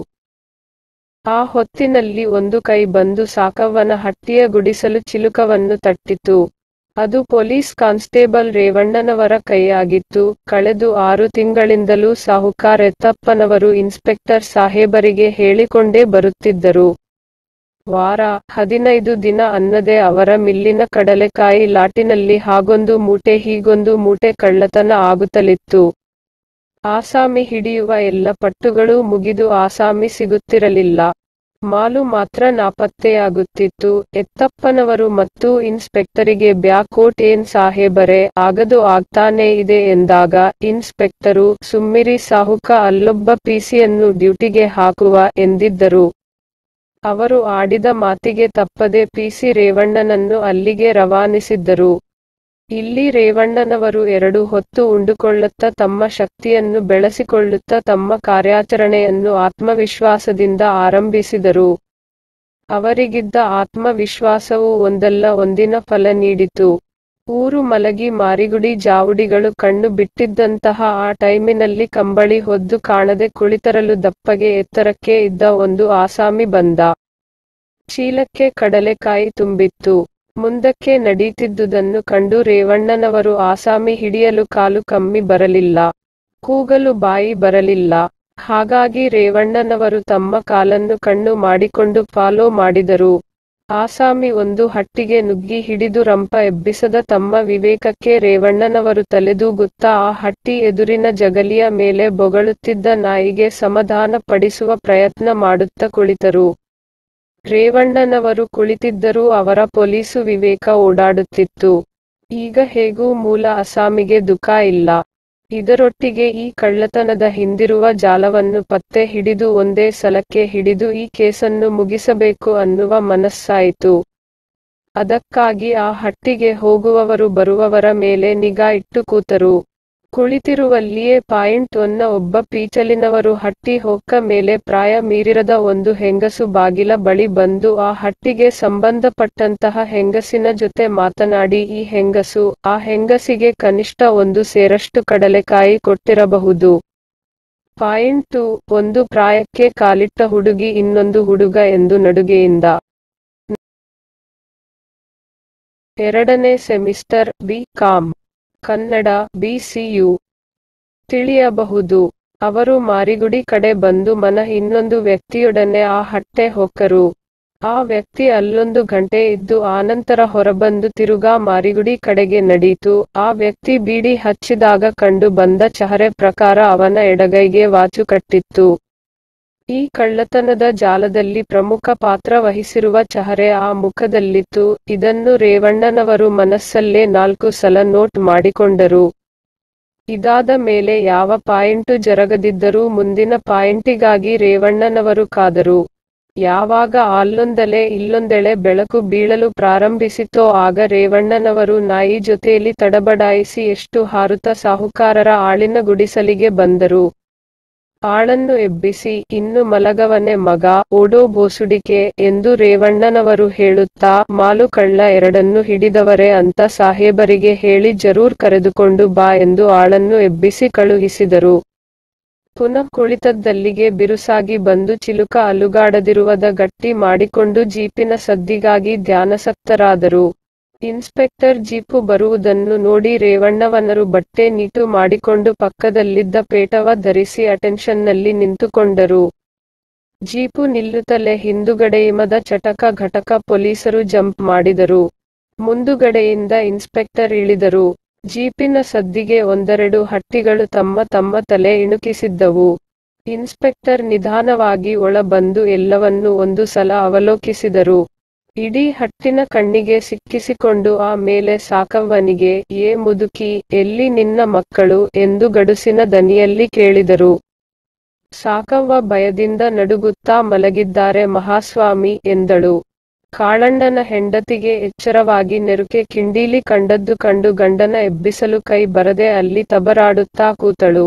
Speaker 1: ಆ ಹೊತ್ತಿನಲ್ಲಿ ಒಂದು ಕೈ ಬಂದು ಸಾಕವ್ವನ ಹಟ್ಟಿಯ ಗುಡಿಸಲು ಚಿಲುಕವನ್ನು ತಟ್ಟಿತು ಅದು ಪೊಲೀಸ್ ಕಾನ್ಸ್ಟೇಬಲ್ ರೇವಣ್ಣನವರ ಕೈಯಾಗಿತ್ತು ಕಳೆದು ಆರು ತಿಂಗಳಿಂದಲೂ ಸಾಹುಕಾರ್ ಎತ್ತಪ್ಪನವರು ಇನ್ಸ್ಪೆಕ್ಟರ್ ಸಾಹೇಬರಿಗೆ ಹೇಳಿಕೊಂಡೇ ಬರುತ್ತಿದ್ದರು ವಾರ ಹದಿನೈದು ದಿನ ಅನ್ನದೆ ಅವರ ಮಿಲ್ಲಿನ ಕಡಲೆಕಾಯಿ ಲಾಟಿನಲ್ಲಿ ಹಾಗೊಂದು ಮೂಟೆ ಹೀಗೊಂದು ಮೂಟೆ ಕಳ್ಳತನ ಆಗುತ್ತಲಿತ್ತು ಆಸಾಮಿ ಹಿಡಿಯುವ ಎಲ್ಲ ಪಟ್ಟುಗಳೂ ಮುಗಿದು ಆಸಾಮಿ ಸಿಗುತ್ತಿರಲಿಲ್ಲ ಮಾಲು ಮಾತ್ರ ನಾಪತ್ತೆಯಾಗುತ್ತಿತ್ತು ಎತ್ತಪ್ಪನವರು ಮತ್ತು ಇನ್ಸ್ಪೆಕ್ಟರಿಗೆ ಬ್ಯಾಕೋಟ್ ಏನ್ ಸಾಹೇಬರೇ ಆಗದು ಆಗ್ತಾನೇ ಇದೆ ಎಂದಾಗ ಇನ್ಸ್ಪೆಕ್ಟರು ಸುಮ್ಮಿರಿ ಸಾಹುಕ ಅಲ್ಲೊಬ್ಬ ಪಿಸಿಯನ್ನು ಡ್ಯೂಟಿಗೆ ಹಾಕುವ ಎಂದಿದ್ದರು ಅವರು ಆಡಿದ ಮಾತಿಗೆ ತಪ್ಪದೆ ಪಿಸಿ ರೇವಣ್ಣನನ್ನು ಅಲ್ಲಿಗೆ ರವಾನಿಸಿದ್ದರು ಇಲ್ಲಿ ರೇವಣ್ಣನವರು ಎರಡು ಹೊತ್ತು ಉಂಡುಕೊಳ್ಳುತ್ತಾ ತಮ್ಮ ಶಕ್ತಿಯನ್ನು ಬೆಳೆಸಿಕೊಳ್ಳುತ್ತಾ ತಮ್ಮ ಕಾರ್ಯಾಚರಣೆಯನ್ನು ಆತ್ಮವಿಶ್ವಾಸದಿಂದ ಆರಂಭಿಸಿದರು ಅವರಿಗಿದ್ದ ಆತ್ಮವಿಶ್ವಾಸವು ಒಂದಲ್ಲ ಒಂದಿನ ಫಲ ನೀಡಿತು ಊರು ಮಲಗಿ ಮಾರಿಗುಡಿ ಜಾವುಡಿಗಳು ಕಣ್ಣು ಬಿಟ್ಟಿದ್ದಂತಹ ಆ ಟೈಮಿನಲ್ಲಿ ಕಂಬಳಿ ಹೊದ್ದು ಕಾಣದೆ ಕುಳಿತರಲು ದಪ್ಪಗೆ ಎತ್ತರಕ್ಕೆ ಇದ್ದ ಒಂದು ಆಸಾಮಿ ಬಂದ ಚೀಲಕ್ಕೆ ಕಡಲೆಕಾಯಿ ತುಂಬಿತ್ತು ಮುಂದಕ್ಕೆ ನಡೀತಿದ್ದುದನ್ನು ಕಂಡು ರೇವಣ್ಣನವರು ಆಸಾಮಿ ಹಿಡಿಯಲು ಕಾಲು ಕಮ್ಮಿ ಬರಲಿಲ್ಲ ಕೂಗಲು ಬಾಯಿ ಬರಲಿಲ್ಲ ಹಾಗಾಗಿ ರೇವಣ್ಣನವರು ತಮ್ಮ ಕಾಲನ್ನು ಕಣ್ಣು ಮಾಡಿಕೊಂಡು ಫಾಲೋ ಮಾಡಿದರು ಆಸಾಮಿ ಒಂದು ಹಟ್ಟಿಗೆ ನುಗ್ಗಿ ಹಿಡಿದು ರಂಪ ಎಬ್ಬಿಸದ ತಮ್ಮ ವಿವೇಕಕ್ಕೆ ರೇವಣ್ಣನವರು ತಲೆದೂಗುತ್ತಾ ಆ ಹಟ್ಟಿ ಎದುರಿನ ಜಗಲಿಯ ಮೇಲೆ ಬೊಗಳುತ್ತಿದ್ದ ನಾಯಿಗೆ ಸಮಾಧಾನ ಪಡಿಸುವ ಪ್ರಯತ್ನ ಮಾಡುತ್ತ ಕುಳಿತರು ರೇವಣ್ಣನವರು ಕುಳಿತಿದ್ದರೂ ಅವರ ಪೊಲೀಸು ವಿವೇಕ ಓಡಾಡುತ್ತಿತ್ತು ಈಗ ಹೇಗೂ ಮೂಲ ಅಸಾಮಿಗೆ ದುಃಖ ಇಲ್ಲ ಇದರೊಟ್ಟಿಗೆ ಈ ಕಳ್ಳತನದ ಹಿಂದಿರುವ ಜಾಲವನ್ನು ಪತ್ತೆ ಹಿಡಿದು ಒಂದೇ ಸಲಕ್ಕೆ ಹಿಡಿದು ಈ ಕೇಸನ್ನು ಮುಗಿಸಬೇಕು ಅನ್ನುವ ಮನಸ್ಸಾಯಿತು ಅದಕ್ಕಾಗಿ ಆ ಹಟ್ಟಿಗೆ ಹೋಗುವವರು ಬರುವವರ ಮೇಲೆ ನಿಗಾ ಇಟ್ಟು ಕೂತರು ಕುಳಿತಿರುವಲ್ಲಿಯೇ ಪಾಯಿಂಟ್ ಒನ್ನ ಒಬ್ಬ ಪೀಚಲಿನವರು ಹಟ್ಟಿ ಹೊಕ್ಕ ಮೇಲೆ ಪ್ರಾಯ ಮೀರಿರದ ಒಂದು ಹೆಂಗಸು ಬಾಗಿಲ ಬಳಿ ಬಂದು ಆ ಹಟ್ಟಿಗೆ ಸಂಬಂಧಪಟ್ಟಂತಹ ಹೆಂಗಸಿನ ಜೊತೆ ಮಾತನಾಡಿ ಈ ಹೆಂಗಸು ಆ ಹೆಂಗಸಿಗೆ ಕನಿಷ್ಠ ಒಂದು ಸೇರಷ್ಟು ಕಡಲೆಕಾಯಿ ಕೊಟ್ಟಿರಬಹುದು ಪಾಯಿಂಟ್ ಟು ಒಂದು ಪ್ರಾಯಕ್ಕೆ ಕಾಲಿಟ್ಟ ಹುಡುಗಿ ಇನ್ನೊಂದು ಹುಡುಗ ಎಂದು ನಡುಗೆಯಿಂದ ಎರಡನೇ semester B com Kannada BCU ತಿಳಿಯಬಹುದು ಅವರು ಮಾರಿಗುಡಿ ಕಡೆ ಬಂದು ಮನ ಇನ್ನೊಂದು ವ್ಯಕ್ತಿಯೊಡನೆ ಆ ಹಟ್ಟೆ ಹೊಕ್ಕರು ಆ ವ್ಯಕ್ತಿ ಅಲ್ಲೊಂದು ಗಂಟೆ ಇದ್ದು ಆನಂತರ ಹೊರಬಂದು ತಿರುಗಾ ಮಾರಿಗುಡಿ ಕಡೆಗೆ ನಡೀತು ಆ ವ್ಯಕ್ತಿ ಬೀಡಿ ಹಚ್ಚಿದಾಗ ಕಂಡು ಬಂದ ಚಹರೆ ಪ್ರಕಾರ ಅವನ ಎಡಗೈಗೆ ವಾಚು ಕಟ್ಟಿತ್ತು ಈ ಕಳ್ಳತನದ ಜಾಲದಲ್ಲಿ ಪ್ರಮುಖ ಪಾತ್ರ ವಹಿಸಿರುವ ಚಹರೆ ಆ ಮುಖದಲ್ಲಿತ್ತು ಇದನ್ನು ರೇವಣ್ಣನವರು ಮನಸ್ಸಲ್ಲೇ ನಾಲ್ಕು ಸಲ ನೋಟ್ ಮಾಡಿಕೊಂಡರು ಇದಾದ ಮೇಲೆ ಯಾವ ಪಾಯಿಂಟು ಜರಗದಿದ್ದರೂ ಮುಂದಿನ ಪಾಯಿಂಟಿಗಾಗಿ ರೇವಣ್ಣನವರು ಕಾದರು ಯಾವಾಗ ಅಲ್ಲೊಂದಲೆ ಇಲ್ಲೊಂದೆಳೆ ಬೆಳಕು ಬೀಳಲು ಪ್ರಾರಂಭಿಸಿತೋ ಆಗ ರೇವಣ್ಣನವರು ನಾಯಿ ಜೊತೆಯಲ್ಲಿ ತಡಬಡಾಯಿಸಿ ಎಷ್ಟು ಹಾರುತ್ತ ಸಾಹುಕಾರರ ಆಳಿನ ಗುಡಿಸಲಿಗೆ ಬಂದರು ಆಳನ್ನು ಎಬ್ಬಿಸಿ ಇನ್ನು ಮಲಗವನೆ ಮಗ ಓಡೋ ಬೋಸುಡಿಕೆ ಎಂದು ರೇವಣ್ಣನವರು ಹೇಳುತ್ತಾ ಮಾಲು ಕಳ್ಳ ಎರಡನ್ನು ಹಿಡಿದವರೆ ಅಂತ ಸಾಹೇಬರಿಗೆ ಹೇಳಿ ಜರೂರ್ ಕರೆದುಕೊಂಡು ಬಾ ಎಂದು ಆಳನ್ನು ಎಬ್ಬಿಸಿ ಕಳುಹಿಸಿದರು ಪುನಃ ಕುಳಿತದ್ದಲ್ಲಿಗೆ ಬಿರುಸಾಗಿ ಬಂದು ಚಿಲುಕ ಅಲುಗಾಡದಿರುವದ ಗಟ್ಟಿ ಮಾಡಿಕೊಂಡು ಜೀಪಿನ ಸದ್ದಿಗಾಗಿ ಧ್ಯಾನಸಕ್ತರಾದರು ಇನ್ಸ್ಪೆಕ್ಟರ್ ಜೀಪು ಬರುವುದನ್ನು ನೋಡಿ ರೇವಣ್ಣವನರು ಬಟ್ಟೆ ನೀಟು ಮಾಡಿಕೊಂಡು ಪಕ್ಕದಲ್ಲಿದ್ದ ಪೇಟವ ಧರಿಸಿ ಅಟೆನ್ಷನ್ನಲ್ಲಿ ನಿಂತುಕೊಂಡರು ಜೀಪು ನಿಲ್ಲುತ್ತಲೇ ಹಿಂದುಗಡೆಯಿಮದ ಚಟಕ ಘಟಕ ಪೊಲೀಸರು ಜಂಪ್ ಮಾಡಿದರು ಮುಂದುಗಡೆಯಿಂದ ಇನ್ಸ್ಪೆಕ್ಟರ್ ಇಳಿದರು ಜೀಪಿನ ಸದ್ದಿಗೆ ಒಂದೆರಡು ಹಟ್ಟಿಗಳು ತಮ್ಮ ತಮ್ಮ ತಲೆ ಇಣುಕಿಸಿದ್ದವು ಇನ್ಸ್ಪೆಕ್ಟರ್ ನಿಧಾನವಾಗಿ ಒಳ ಬಂದು ಎಲ್ಲವನ್ನೂ ಒಂದು ಸಲ ಅವಲೋಕಿಸಿದರು ಇಡೀ ಹಟ್ಟಿನ ಕಣ್ಣಿಗೆ ಸಿಕ್ಕಿಸಿಕೊಂಡು ಆ ಮೇಲೆ ಸಾಕವ್ವನಿಗೆ ಏ ಮುದುಕಿ ಎಲ್ಲಿ ನಿನ್ನ ಮಕ್ಕಳು ಎಂದು ಗಡುಸಿನ ದನಿಯಲ್ಲಿ ಕೇಳಿದರು ಸಾಕವ್ವ ಭಯದಿಂದ ನಡುಗುತ್ತಾ ಮಲಗಿದ್ದಾರೆ ಮಹಾಸ್ವಾಮಿ ಎಂದಳು ಕಾಳಣ್ಣನ ಹೆಂಡತಿಗೆ ಎಚ್ಚರವಾಗಿ ನೆರುಕೆ ಕಿಂಡೀಲಿ ಕಂಡದ್ದು ಕಂಡು ಗಂಡನ ಎಬ್ಬಿಸಲು ಕೈ ಬರದೆ ಅಲ್ಲಿ ತಬರಾಡುತ್ತಾ ಕೂತಳು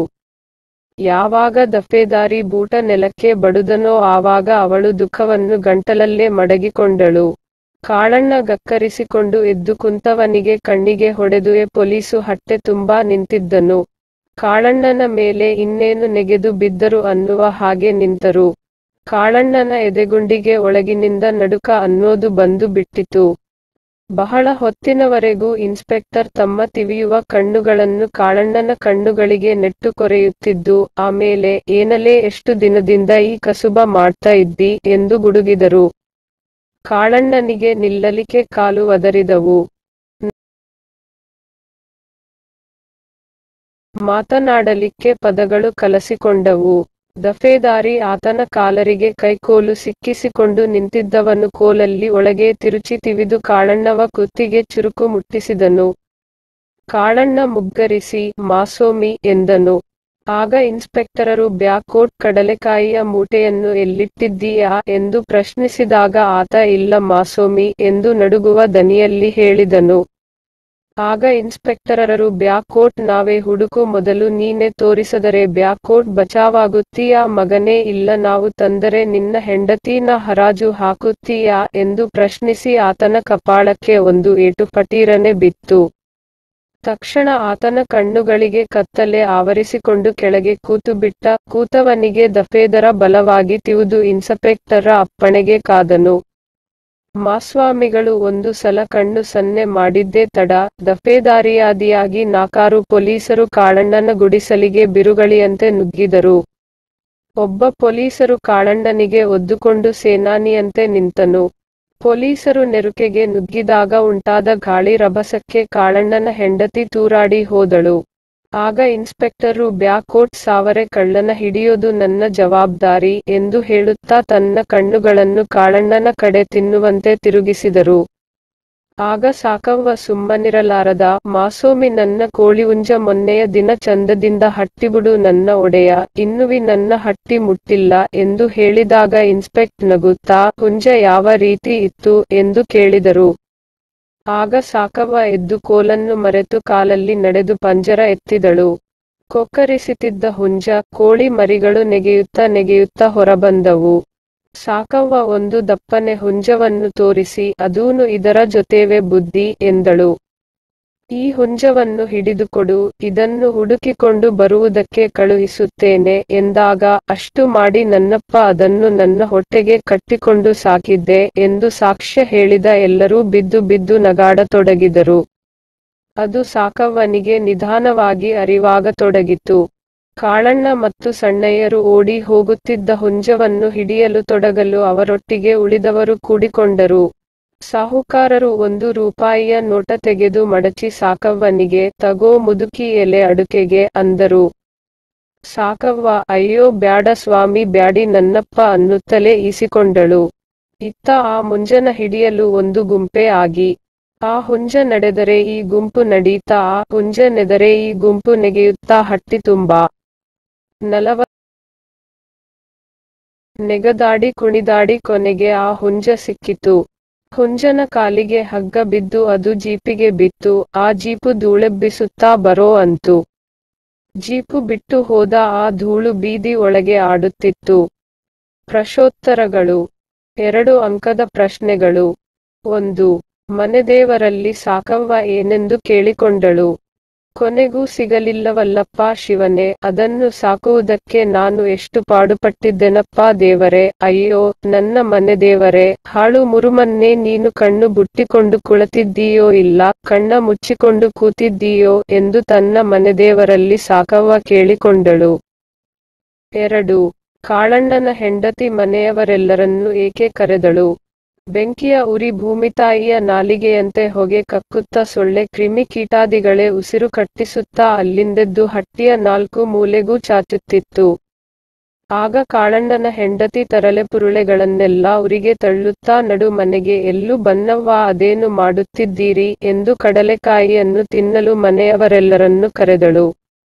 Speaker 1: ಯಾವಾಗ ದಫೇದಾರಿ ಬೂಟ ನೆಲಕ್ಕೆ ಬಡುದನೋ ಆವಾಗ ಅವಳು ದುಃಖವನ್ನು ಗಂಟಲಲ್ಲೇ ಮಡಗಿಕೊಂಡಳು ಕಾಳಣ್ಣ ಗಕ್ಕರಿಸಿಕೊಂಡು ಎದ್ದು ಕುಂತವನಿಗೆ ಕಣ್ಣಿಗೆ ಹೊಡೆದು ಎ ಪೊಲೀಸು ಹಟ್ಟೆ ತುಂಬಾ ನಿಂತಿದ್ದನು ಕಾಳಣ್ಣನ ಮೇಲೆ ಇನ್ನೇನು ನೆಗೆದು ಬಿದ್ದರು ಅನ್ನುವ ಹಾಗೆ ನಿಂತರು ಕಾಳಣ್ಣನ ಎದೆಗುಂಡಿಗೆ ಒಳಗಿನಿಂದ ನಡುಕ ಅನ್ನೋದು ಬಂದು ಬಿಟ್ಟಿತು ಬಹಳ ಹೊತ್ತಿನವರೆಗೂ ಇನ್ಸ್ಪೆಕ್ಟರ್ ತಮ್ಮ ತಿವಿಯುವ ಕಣ್ಣುಗಳನ್ನು ಕಾಳಣ್ಣನ ಕಣ್ಣುಗಳಿಗೆ ನೆಟ್ಟು ಕೊರೆಯುತ್ತಿದ್ದು ಆಮೇಲೆ ಏನಲೇ ಎಷ್ಟು ದಿನದಿಂದ ಈ ಕಸುಬ ಮಾಡ್ತಾ ಇದ್ದಿ ಎಂದು ಗುಡುಗಿದರು ಕಾಳಣ್ಣನಿಗೆ ನಿಲ್ಲಲಿಕ್ಕೆ ಕಾಲು ಒದರಿದವು ಮಾತನಾಡಲಿಕ್ಕೆ ಪದಗಳು ಕಲಸಿಕೊಂಡವು ದಫೇದಾರಿ ಆತನ ಕಾಲರಿಗೆ ಕೈಕೋಲು ಸಿಕ್ಕಿಸಿಕೊಂಡು ನಿಂತಿದ್ದವನು ಕೋಲಲ್ಲಿ ಒಳಗೆ ತಿರುಚಿ ತಿವಿದು ಕಾಳಣ್ಣವ ಕುತ್ತಿಗೆ ಚುರುಕು ಮುಟ್ಟಿಸಿದನು ಕಾಳಣ್ಣ ಮುಗ್ಗರಿಸಿ ಮಾಸೋಮಿ ಎಂದನು ಆಗ ಇನ್ಸ್ಪೆಕ್ಟರರು ಬ್ಯಾಕೋಟ್ ಕಡಲೆಕಾಯಿಯ ಮೂಟೆಯನ್ನು ಎಲ್ಲಿಟ್ಟಿದ್ದೀಯಾ ಎಂದು ಪ್ರಶ್ನಿಸಿದಾಗ ಆತ ಇಲ್ಲ ಮಾಸೋಮಿ ಎಂದು ನಡುಗುವ ದನಿಯಲ್ಲಿ ಹೇಳಿದನು ಆಗ ಇನ್ಸ್ಪೆಕ್ಟರರು ಬ್ಯಾಕೋಟ್ ನಾವೇ ಹುಡುಕು ಮೊದಲು ನೀನೆ ತೋರಿಸದರೆ ಬ್ಯಾಕೋಟ್ ಬಚಾವಾಗುತ್ತೀಯಾ ಮಗನೇ ಇಲ್ಲ ನಾವು ತಂದರೆ ನಿನ್ನ ಹೆಂಡತೀನ ಹರಾಜು ಹಾಕುತ್ತೀಯಾ ಎಂದು ಪ್ರಶ್ನಿಸಿ ಆತನ ಕಪಾಳಕ್ಕೆ ಒಂದು ಏಟು ಪಟೀರನೆ ಬಿತ್ತು ತಕ್ಷಣ ಆತನ ಕಣ್ಣುಗಳಿಗೆ ಕತ್ತಲೆ ಆವರಿಸಿಕೊಂಡು ಕೆಳಗೆ ಕೂತುಬಿಟ್ಟ ಕೂತವನಿಗೆ ದಫೇದರ ಬಲವಾಗಿ ತಿವುದು ಇನ್ಸ್ಪೆಕ್ಟರ ಅಪ್ಪಣೆಗೆ ಕಾದನು ಮಾಸ್ವಾಮಿಗಳು ಒಂದು ಸಲ ಕಣ್ಣು ಸನ್ನೆ ಮಾಡಿದ್ದೇ ತಡ ದಫೇದಾರಿಯಾದಿಯಾಗಿ ನಾಕಾರು ಪೊಲೀಸರು ಕಾಳಣ್ಣನ ಗುಡಿಸಲಿಗೆ ಬಿರುಗಳಿಯಂತೆ ನುಗ್ಗಿದರು ಒಬ್ಬ ಪೊಲೀಸರು ಕಾಳಣ್ಣನಿಗೆ ಒದ್ದುಕೊಂಡು ಸೇನಾನಿಯಂತೆ ನಿಂತನು ಪೊಲೀಸರು ನೆರುಕೆಗೆ ನುಗ್ಗಿದಾಗ ಉಂಟಾದ ಗಾಳಿ ರಭಸಕ್ಕೆ ಕಾಳಣ್ಣನ ಹೆಂಡತಿ ತೂರಾಡಿ ಹೋದಳು ಆಗ ಇನ್ಸ್ಪೆಕ್ಟರು ಬ್ಯಾಕೋಟ್ ಸಾವರೆ ಕಳ್ಳನ ಹಿಡಿಯೋದು ನನ್ನ ಜವಾಬ್ದಾರಿ ಎಂದು ಹೇಳುತ್ತಾ ತನ್ನ ಕಣ್ಣುಗಳನ್ನು ಕಾಳಣ್ಣನ ಕಡೆ ತಿನ್ನುವಂತೆ ತಿರುಗಿಸಿದರು ಆಗ ಸಾಕವ್ವ ಸುಮ್ಮನಿರಲಾರದ ಮಾಸೋಮಿ ನನ್ನ ಕೋಳಿಹುಂಜ ಮೊನ್ನೆಯ ದಿನ ಚಂದದಿಂದ ಹಟ್ಟಿಬಿಡು ನನ್ನ ಒಡೆಯ ಇನ್ನುವಿ ನನ್ನ ಹಟ್ಟಿ ಮುಟ್ಟಿಲ್ಲ ಎಂದು ಹೇಳಿದಾಗ ಇನ್ಸ್ಪೆಕ್ಟ್ ನಗುತ್ತಾ ಹುಂಜ ಯಾವ ರೀತಿ ಇತ್ತು ಎಂದು ಕೇಳಿದರು ಆಗ ಸಾಕವ್ವ ಎದ್ದು ಕೋಲನ್ನು ಮರೆತು ಕಾಲಲ್ಲಿ ನಡೆದು ಪಂಜರ ಎತ್ತಿದಳು ಕೊಕ್ಕರಿಸುತ್ತಿದ್ದ ಹುಂಜ ಕೋಳಿ ಮರಿಗಳು ನೆಗೆಯುತ್ತ ನೆಗೆಯುತ್ತ ಹೊರಬಂದವು ಸಾಕವ್ವ ಒಂದು ದಪ್ಪನೆ ಹುಂಜವನ್ನು ತೋರಿಸಿ ಅದೂನು ಇದರ ಜೊತೆವೆ ಬುದ್ಧಿ ಎಂದಳು ಈ ಹುಂಜವನ್ನು ಹಿಡಿದುಕೊಡು ಇದನ್ನು ಹುಡುಕಿಕೊಂಡು ಬರುವುದಕ್ಕೆ ಕಳುಹಿಸುತ್ತೇನೆ ಎಂದಾಗ ಅಷ್ಟು ಮಾಡಿ ನನ್ನಪ್ಪ ಅದನ್ನು ನನ್ನ ಹೊಟ್ಟೆಗೆ ಕಟ್ಟಿಕೊಂಡು ಸಾಕಿದ್ದೆ ಎಂದು ಸಾಕ್ಷ್ಯ ಹೇಳಿದ ಎಲ್ಲರೂ ಬಿದ್ದು ಬಿದ್ದು ನಗಾಡತೊಡಗಿದರು ಅದು ಸಾಕವ್ವನಿಗೆ ನಿಧಾನವಾಗಿ ಅರಿವಾಗತೊಡಗಿತು ಕಾಳಣ್ಣ ಮತ್ತು ಸಣ್ಣಯ್ಯರು ಓಡಿ ಹೋಗುತ್ತಿದ್ದ ಹುಂಜವನ್ನು ಹಿಡಿಯಲು ತೊಡಗಲು ಅವರೊಟ್ಟಿಗೆ ಉಳಿದವರು ಕೂಡಿಕೊಂಡರು ಸಾಹುಕಾರರು ಒಂದು ರೂಪಾಯಿಯ ನೋಟ ತೆಗೆದು ಮಡಚಿ ಸಾಕವ್ವನಿಗೆ ತಗೋ ಮುದುಕಿ ಎಲೆ ಅಡುಗೆಗೆ ಅಂದರು ಸಾಕವ್ವ ಅಯ್ಯೋ ಬ್ಯಾಡ ಸ್ವಾಮಿ ಬ್ಯಾಡಿ ನನ್ನಪ್ಪ ಅನ್ನುತ್ತಲೇ ಈಸಿಕೊಂಡಳು ಇತ್ತ ಆ ಮುಂಜನ ಹಿಡಿಯಲು ಒಂದು ಗುಂಪೇ ಆಗಿ ಆ ಹುಂಜ ನಡೆದರೆ ಈ ಗುಂಪು ನಡೀತಾ ಆ ಹುಂಜ ನೆದರೆ ಈ ಗುಂಪು ನೆಗೆಯುತ್ತಾ ಹಟ್ಟಿ ತುಂಬಾ ನಲವ ನೆಗದಾಡಿ ಕುಣಿದಾಡಿ ಕೊನೆಗೆ ಆ ಹುಂಜ ಸಿಕ್ಕಿತು ಹುಂಜನ ಕಾಲಿಗೆ ಹಗ್ಗ ಬಿದ್ದು ಅದು ಜೀಪಿಗೆ ಬಿತ್ತು ಆ ಜೀಪು ಧೂಳೆಬ್ಬಿಸುತ್ತಾ ಬರೋ ಅಂತು ಜೀಪು ಬಿಟ್ಟು ಹೋದ ಆ ಧೂಳು ಬೀದಿ ಒಳಗೆ ಆಡುತ್ತಿತ್ತು ಪ್ರಶೋತ್ತರಗಳು ಎರಡು ಅಂಕದ ಪ್ರಶ್ನೆಗಳು ಒಂದು ಮನೆದೇವರಲ್ಲಿ ಸಾಕವ್ವ ಏನೆಂದು ಕೇಳಿಕೊಂಡಳು ಕೊನೆಗೂ ಸಿಗಲಿಲ್ಲವಲ್ಲಪ್ಪ ಶಿವನೇ ಅದನ್ನು ಸಾಕುವುದಕ್ಕೆ ನಾನು ಎಷ್ಟು ಪಾಡುಪಟ್ಟಿದ್ದೆನಪ್ಪ ದೇವರೇ ಅಯ್ಯೋ ನನ್ನ ಮನೆದೇವರೇ ಹಾಳು ಮುರುಮನ್ನೇ ನೀನು ಕಣ್ಣು ಬುಟ್ಟಿಕೊಂಡು ಕುಳಿತಿದ್ದೀಯೋ ಇಲ್ಲ ಕಣ್ಣ ಮುಚ್ಚಿಕೊಂಡು ಕೂತಿದ್ದೀಯೋ ಎಂದು ತನ್ನ ಮನೆದೇವರಲ್ಲಿ ಸಾಕವ್ವ ಕೇಳಿಕೊಂಡಳು ಎರಡು ಕಾಳಣ್ಣನ ಹೆಂಡತಿ ಮನೆಯವರೆಲ್ಲರನ್ನೂ ಏಕೆ ಕರೆದಳು ಬೆಂಕಿಯ ಉರಿ ಭೂಮಿತಾಯಿಯ ನಾಲಿಗೆಯಂತೆ ಹೊಗೆ ಕಕ್ಕುತ್ತ ಸೊಳ್ಳೆ ಕ್ರಿಮಿ ಕೀಟಾದಿಗಳೇ ಉಸಿರು ಕಟ್ಟಿಸುತ್ತಾ ಅಲ್ಲಿಂದೆದ್ದು ಹಟ್ಟಿಯ ನಾಲ್ಕು ಮೂಲೆಗೂ ಚಾಚುತ್ತಿತ್ತು ಆಗ ಕಾಳಣ್ಣನ ಹೆಂಡತಿ ತರಲೆ ಪುರುಳೆಗಳನ್ನೆಲ್ಲ ಉರಿಗೆ ತಳ್ಳುತ್ತಾ ನಡು ಮನೆಗೆ ಎಲ್ಲೂ ಬನ್ನವ್ವ ಅದೇನು ಮಾಡುತ್ತಿದ್ದೀರಿ ಎಂದು ಕಡಲೆಕಾಯಿಯನ್ನು ತಿನ್ನಲು ಮನೆಯವರೆಲ್ಲರನ್ನು ಕರೆದಳು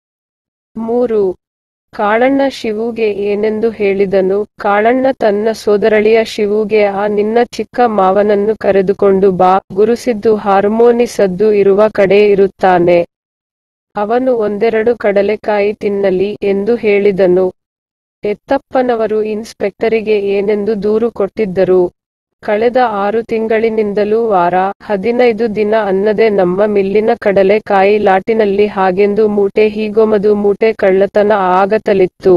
Speaker 1: ಮೂರು ಕಾಳಣ್ಣ ಶಿವುಗೆ ಏನೆಂದು ಹೇಳಿದನು ಕಾಳಣ್ಣ ತನ್ನ ಸೋದರಳಿಯ ಶಿವುಗೆ ಆ ನಿನ್ನ ಚಿಕ್ಕ ಮಾವನನ್ನು ಕರೆದುಕೊಂಡು ಬಾ ಗುರುಸಿದ್ದು ಹಾರ್ಮೋನಿ ಸದ್ದು ಇರುವ ಕಡೆ ಇರುತ್ತಾನೆ ಅವನು ಒಂದೆರಡು ಕಡಲೆಕಾಯಿ ತಿನ್ನಲಿ ಎಂದು ಹೇಳಿದನು ಎತ್ತಪ್ಪನವರು ಇನ್ಸ್ಪೆಕ್ಟರಿಗೆ ಏನೆಂದು ದೂರು ಕೊಟ್ಟಿದ್ದರು ಕಳೆದ ಆರು ತಿಂಗಳಿನಿಂದಲೂ ವಾರ ಹದಿನೈದು ದಿನ ಅನ್ನದೆ ನಮ್ಮ ಮಿಲ್ಲಿನ ಕಡಲೆಕಾಯಿ ಲಾಟಿನಲ್ಲಿ ಹಾಗೆಂದು ಮೂಟೆ ಹೀಗೊಮದು ಮೂಟೆ ಕಳ್ಳತನ ಆಗತಲಿತ್ತು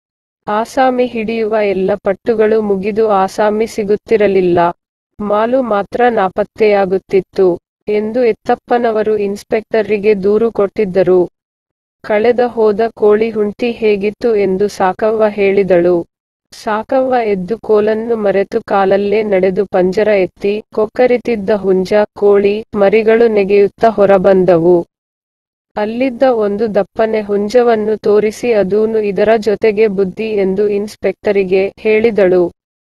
Speaker 1: ಆಸಾಮಿ ಹಿಡಿಯುವ ಎಲ್ಲ ಪಟ್ಟುಗಳು ಮುಗಿದು ಆಸಾಮಿ ಸಿಗುತ್ತಿರಲಿಲ್ಲ ಮಾಲು ಮಾತ್ರ ನಾಪತ್ತೆಯಾಗುತ್ತಿತ್ತು ಎಂದು ಎತ್ತಪ್ಪನವರು ಇನ್ಸ್ಪೆಕ್ಟರ್ರಿಗೆ ದೂರು ಕೊಟ್ಟಿದ್ದರು ಕಳೆದ ಹೋದ ಕೋಳಿ ಹುಂಟಿ ಹೇಗಿತ್ತು ಎಂದು ಸಾಕವ್ವ ಹೇಳಿದಳು ಸಾಕವ್ವ ಎದ್ದು ಕೋಲನ್ನು ಮರೆತು ಕಾಲಲ್ಲೇ ನಡೆದು ಪಂಜರ ಎತ್ತಿ ಕೊಕ್ಕರಿತಿದ್ದ ಹುಂಜ ಕೋಳಿ ಮರಿಗಳು ನೆಗೆಯುತ್ತ ಹೊರಬಂದವು ಅಲ್ಲಿದ್ದ ಒಂದು ದಪ್ಪನೆ ಹುಂಜವನ್ನು ತೋರಿಸಿ ಅದೂನು ಇದರ ಜೊತೆಗೆ ಬುದ್ಧಿ ಎಂದು ಇನ್ಸ್ಪೆಕ್ಟರಿಗೆ ಹೇಳಿದಳು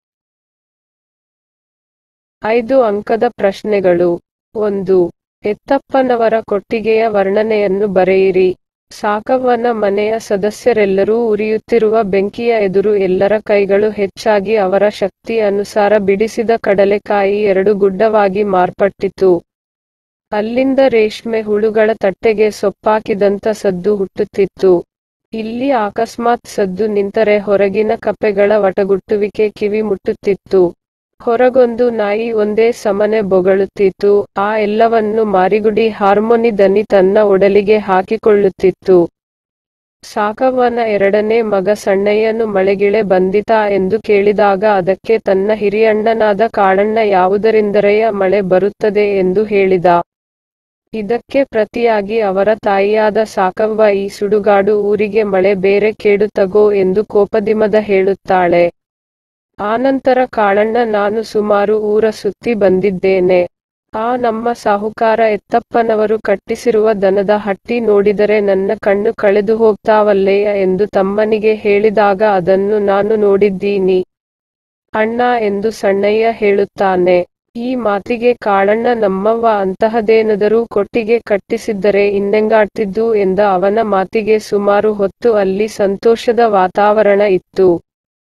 Speaker 1: ಐದು ಅಂಕದ ಪ್ರಶ್ನೆಗಳು ಒಂದು ಎತ್ತಪ್ಪನವರ ಕೊಟ್ಟಿಗೆಯ ವರ್ಣನೆಯನ್ನು ಬರೆಯಿರಿ ಸಾಕವ್ವನ ಮನೆಯ ಸದಸ್ಯರೆಲ್ಲರೂ ಉರಿಯುತ್ತಿರುವ ಬೆಂಕಿಯ ಎದುರು ಎಲ್ಲರ ಕೈಗಳು ಹೆಚ್ಚಾಗಿ ಅವರ ಶಕ್ತಿ ಅನುಸಾರ ಬಿಡಿಸಿದ ಕಡಲೆಕಾಯಿ ಎರಡು ಗುಡ್ಡವಾಗಿ ಮಾರ್ಪಟ್ಟಿತು ಅಲ್ಲಿಂದ ರೇಷ್ಮೆ ಹುಳುಗಳ ತಟ್ಟೆಗೆ ಸೊಪ್ಪಾಕಿದಂತ ಸದ್ದು ಹುಟ್ಟುತ್ತಿತ್ತು ಇಲ್ಲಿ ಅಕಸ್ಮಾತ್ ಸದ್ದು ನಿಂತರೆ ಹೊರಗಿನ ಕಪ್ಪೆಗಳ ವಟಗುಟ್ಟುವಿಕೆ ಕಿವಿ ಮುಟ್ಟುತ್ತಿತ್ತು ಹೊರಗೊಂದು ನಾಯಿ ಒಂದೇ ಸಮನೆ ಬೊಗಳುತ್ತಿತ್ತು ಆ ಎಲ್ಲವನ್ನು ಮಾರಿಗುಡಿ ಹಾರ್ಮೋನಿ ದನಿ ತನ್ನ ಒಡಲಿಗೆ ಹಾಕಿಕೊಳ್ಳುತ್ತಿತ್ತು ಸಾಕವ್ವನ ಎರಡನೇ ಮಗ ಸಣ್ಣಯ್ಯನು ಮಳೆಗಿಳೆ ಬಂದಿತಾ ಎಂದು ಕೇಳಿದಾಗ ಅದಕ್ಕೆ ತನ್ನ ಹಿರಿಯಣ್ಣನಾದ ಕಾಳಣ್ಣ ಯಾವುದರಿಂದರೆಯ ಮಳೆ ಬರುತ್ತದೆ ಎಂದು ಹೇಳಿದ ಇದಕ್ಕೆ ಪ್ರತಿಯಾಗಿ ಅವರ ತಾಯಿಯಾದ ಸಾಕವ್ವ ಈ ಸುಡುಗಾಡು ಊರಿಗೆ ಮಳೆ ಬೇರೆ ಕೇಡು ತಗೋ ಎಂದು ಕೋಪದಿಮದ ಹೇಳುತ್ತಾಳೆ ಆನಂತರ ಕಾಳಣ್ಣ ನಾನು ಸುಮಾರು ಊರ ಸುತ್ತಿ ಬಂದಿದ್ದೇನೆ ಆ ನಮ್ಮ ಸಾಹುಕಾರ ಎತ್ತಪ್ಪನವರು ಕಟ್ಟಿಸಿರುವ ದನದ ಹಟ್ಟಿ ನೋಡಿದರೆ ನನ್ನ ಕಣ್ಣು ಕಳೆದು ಹೋಗ್ತಾವಲ್ಲೆಯ ಎಂದು ತಮ್ಮನಿಗೆ ಹೇಳಿದಾಗ ಅದನ್ನು ನಾನು ನೋಡಿದ್ದೀನಿ ಅಣ್ಣ ಎಂದು ಸಣ್ಣಯ್ಯ ಹೇಳುತ್ತಾನೆ ಈ ಮಾತಿಗೆ ಕಾಳಣ್ಣ ನಮ್ಮವ್ವ ಅಂತಹದೇನಾದರೂ ಕೊಟ್ಟಿಗೆ ಕಟ್ಟಿಸಿದ್ದರೆ ಇನ್ನೆಂಗಾಡ್ತಿದ್ದು ಎಂದ ಅವನ ಮಾತಿಗೆ ಸುಮಾರು ಹೊತ್ತು ಅಲ್ಲಿ ಸಂತೋಷದ ವಾತಾವರಣ ಇತ್ತು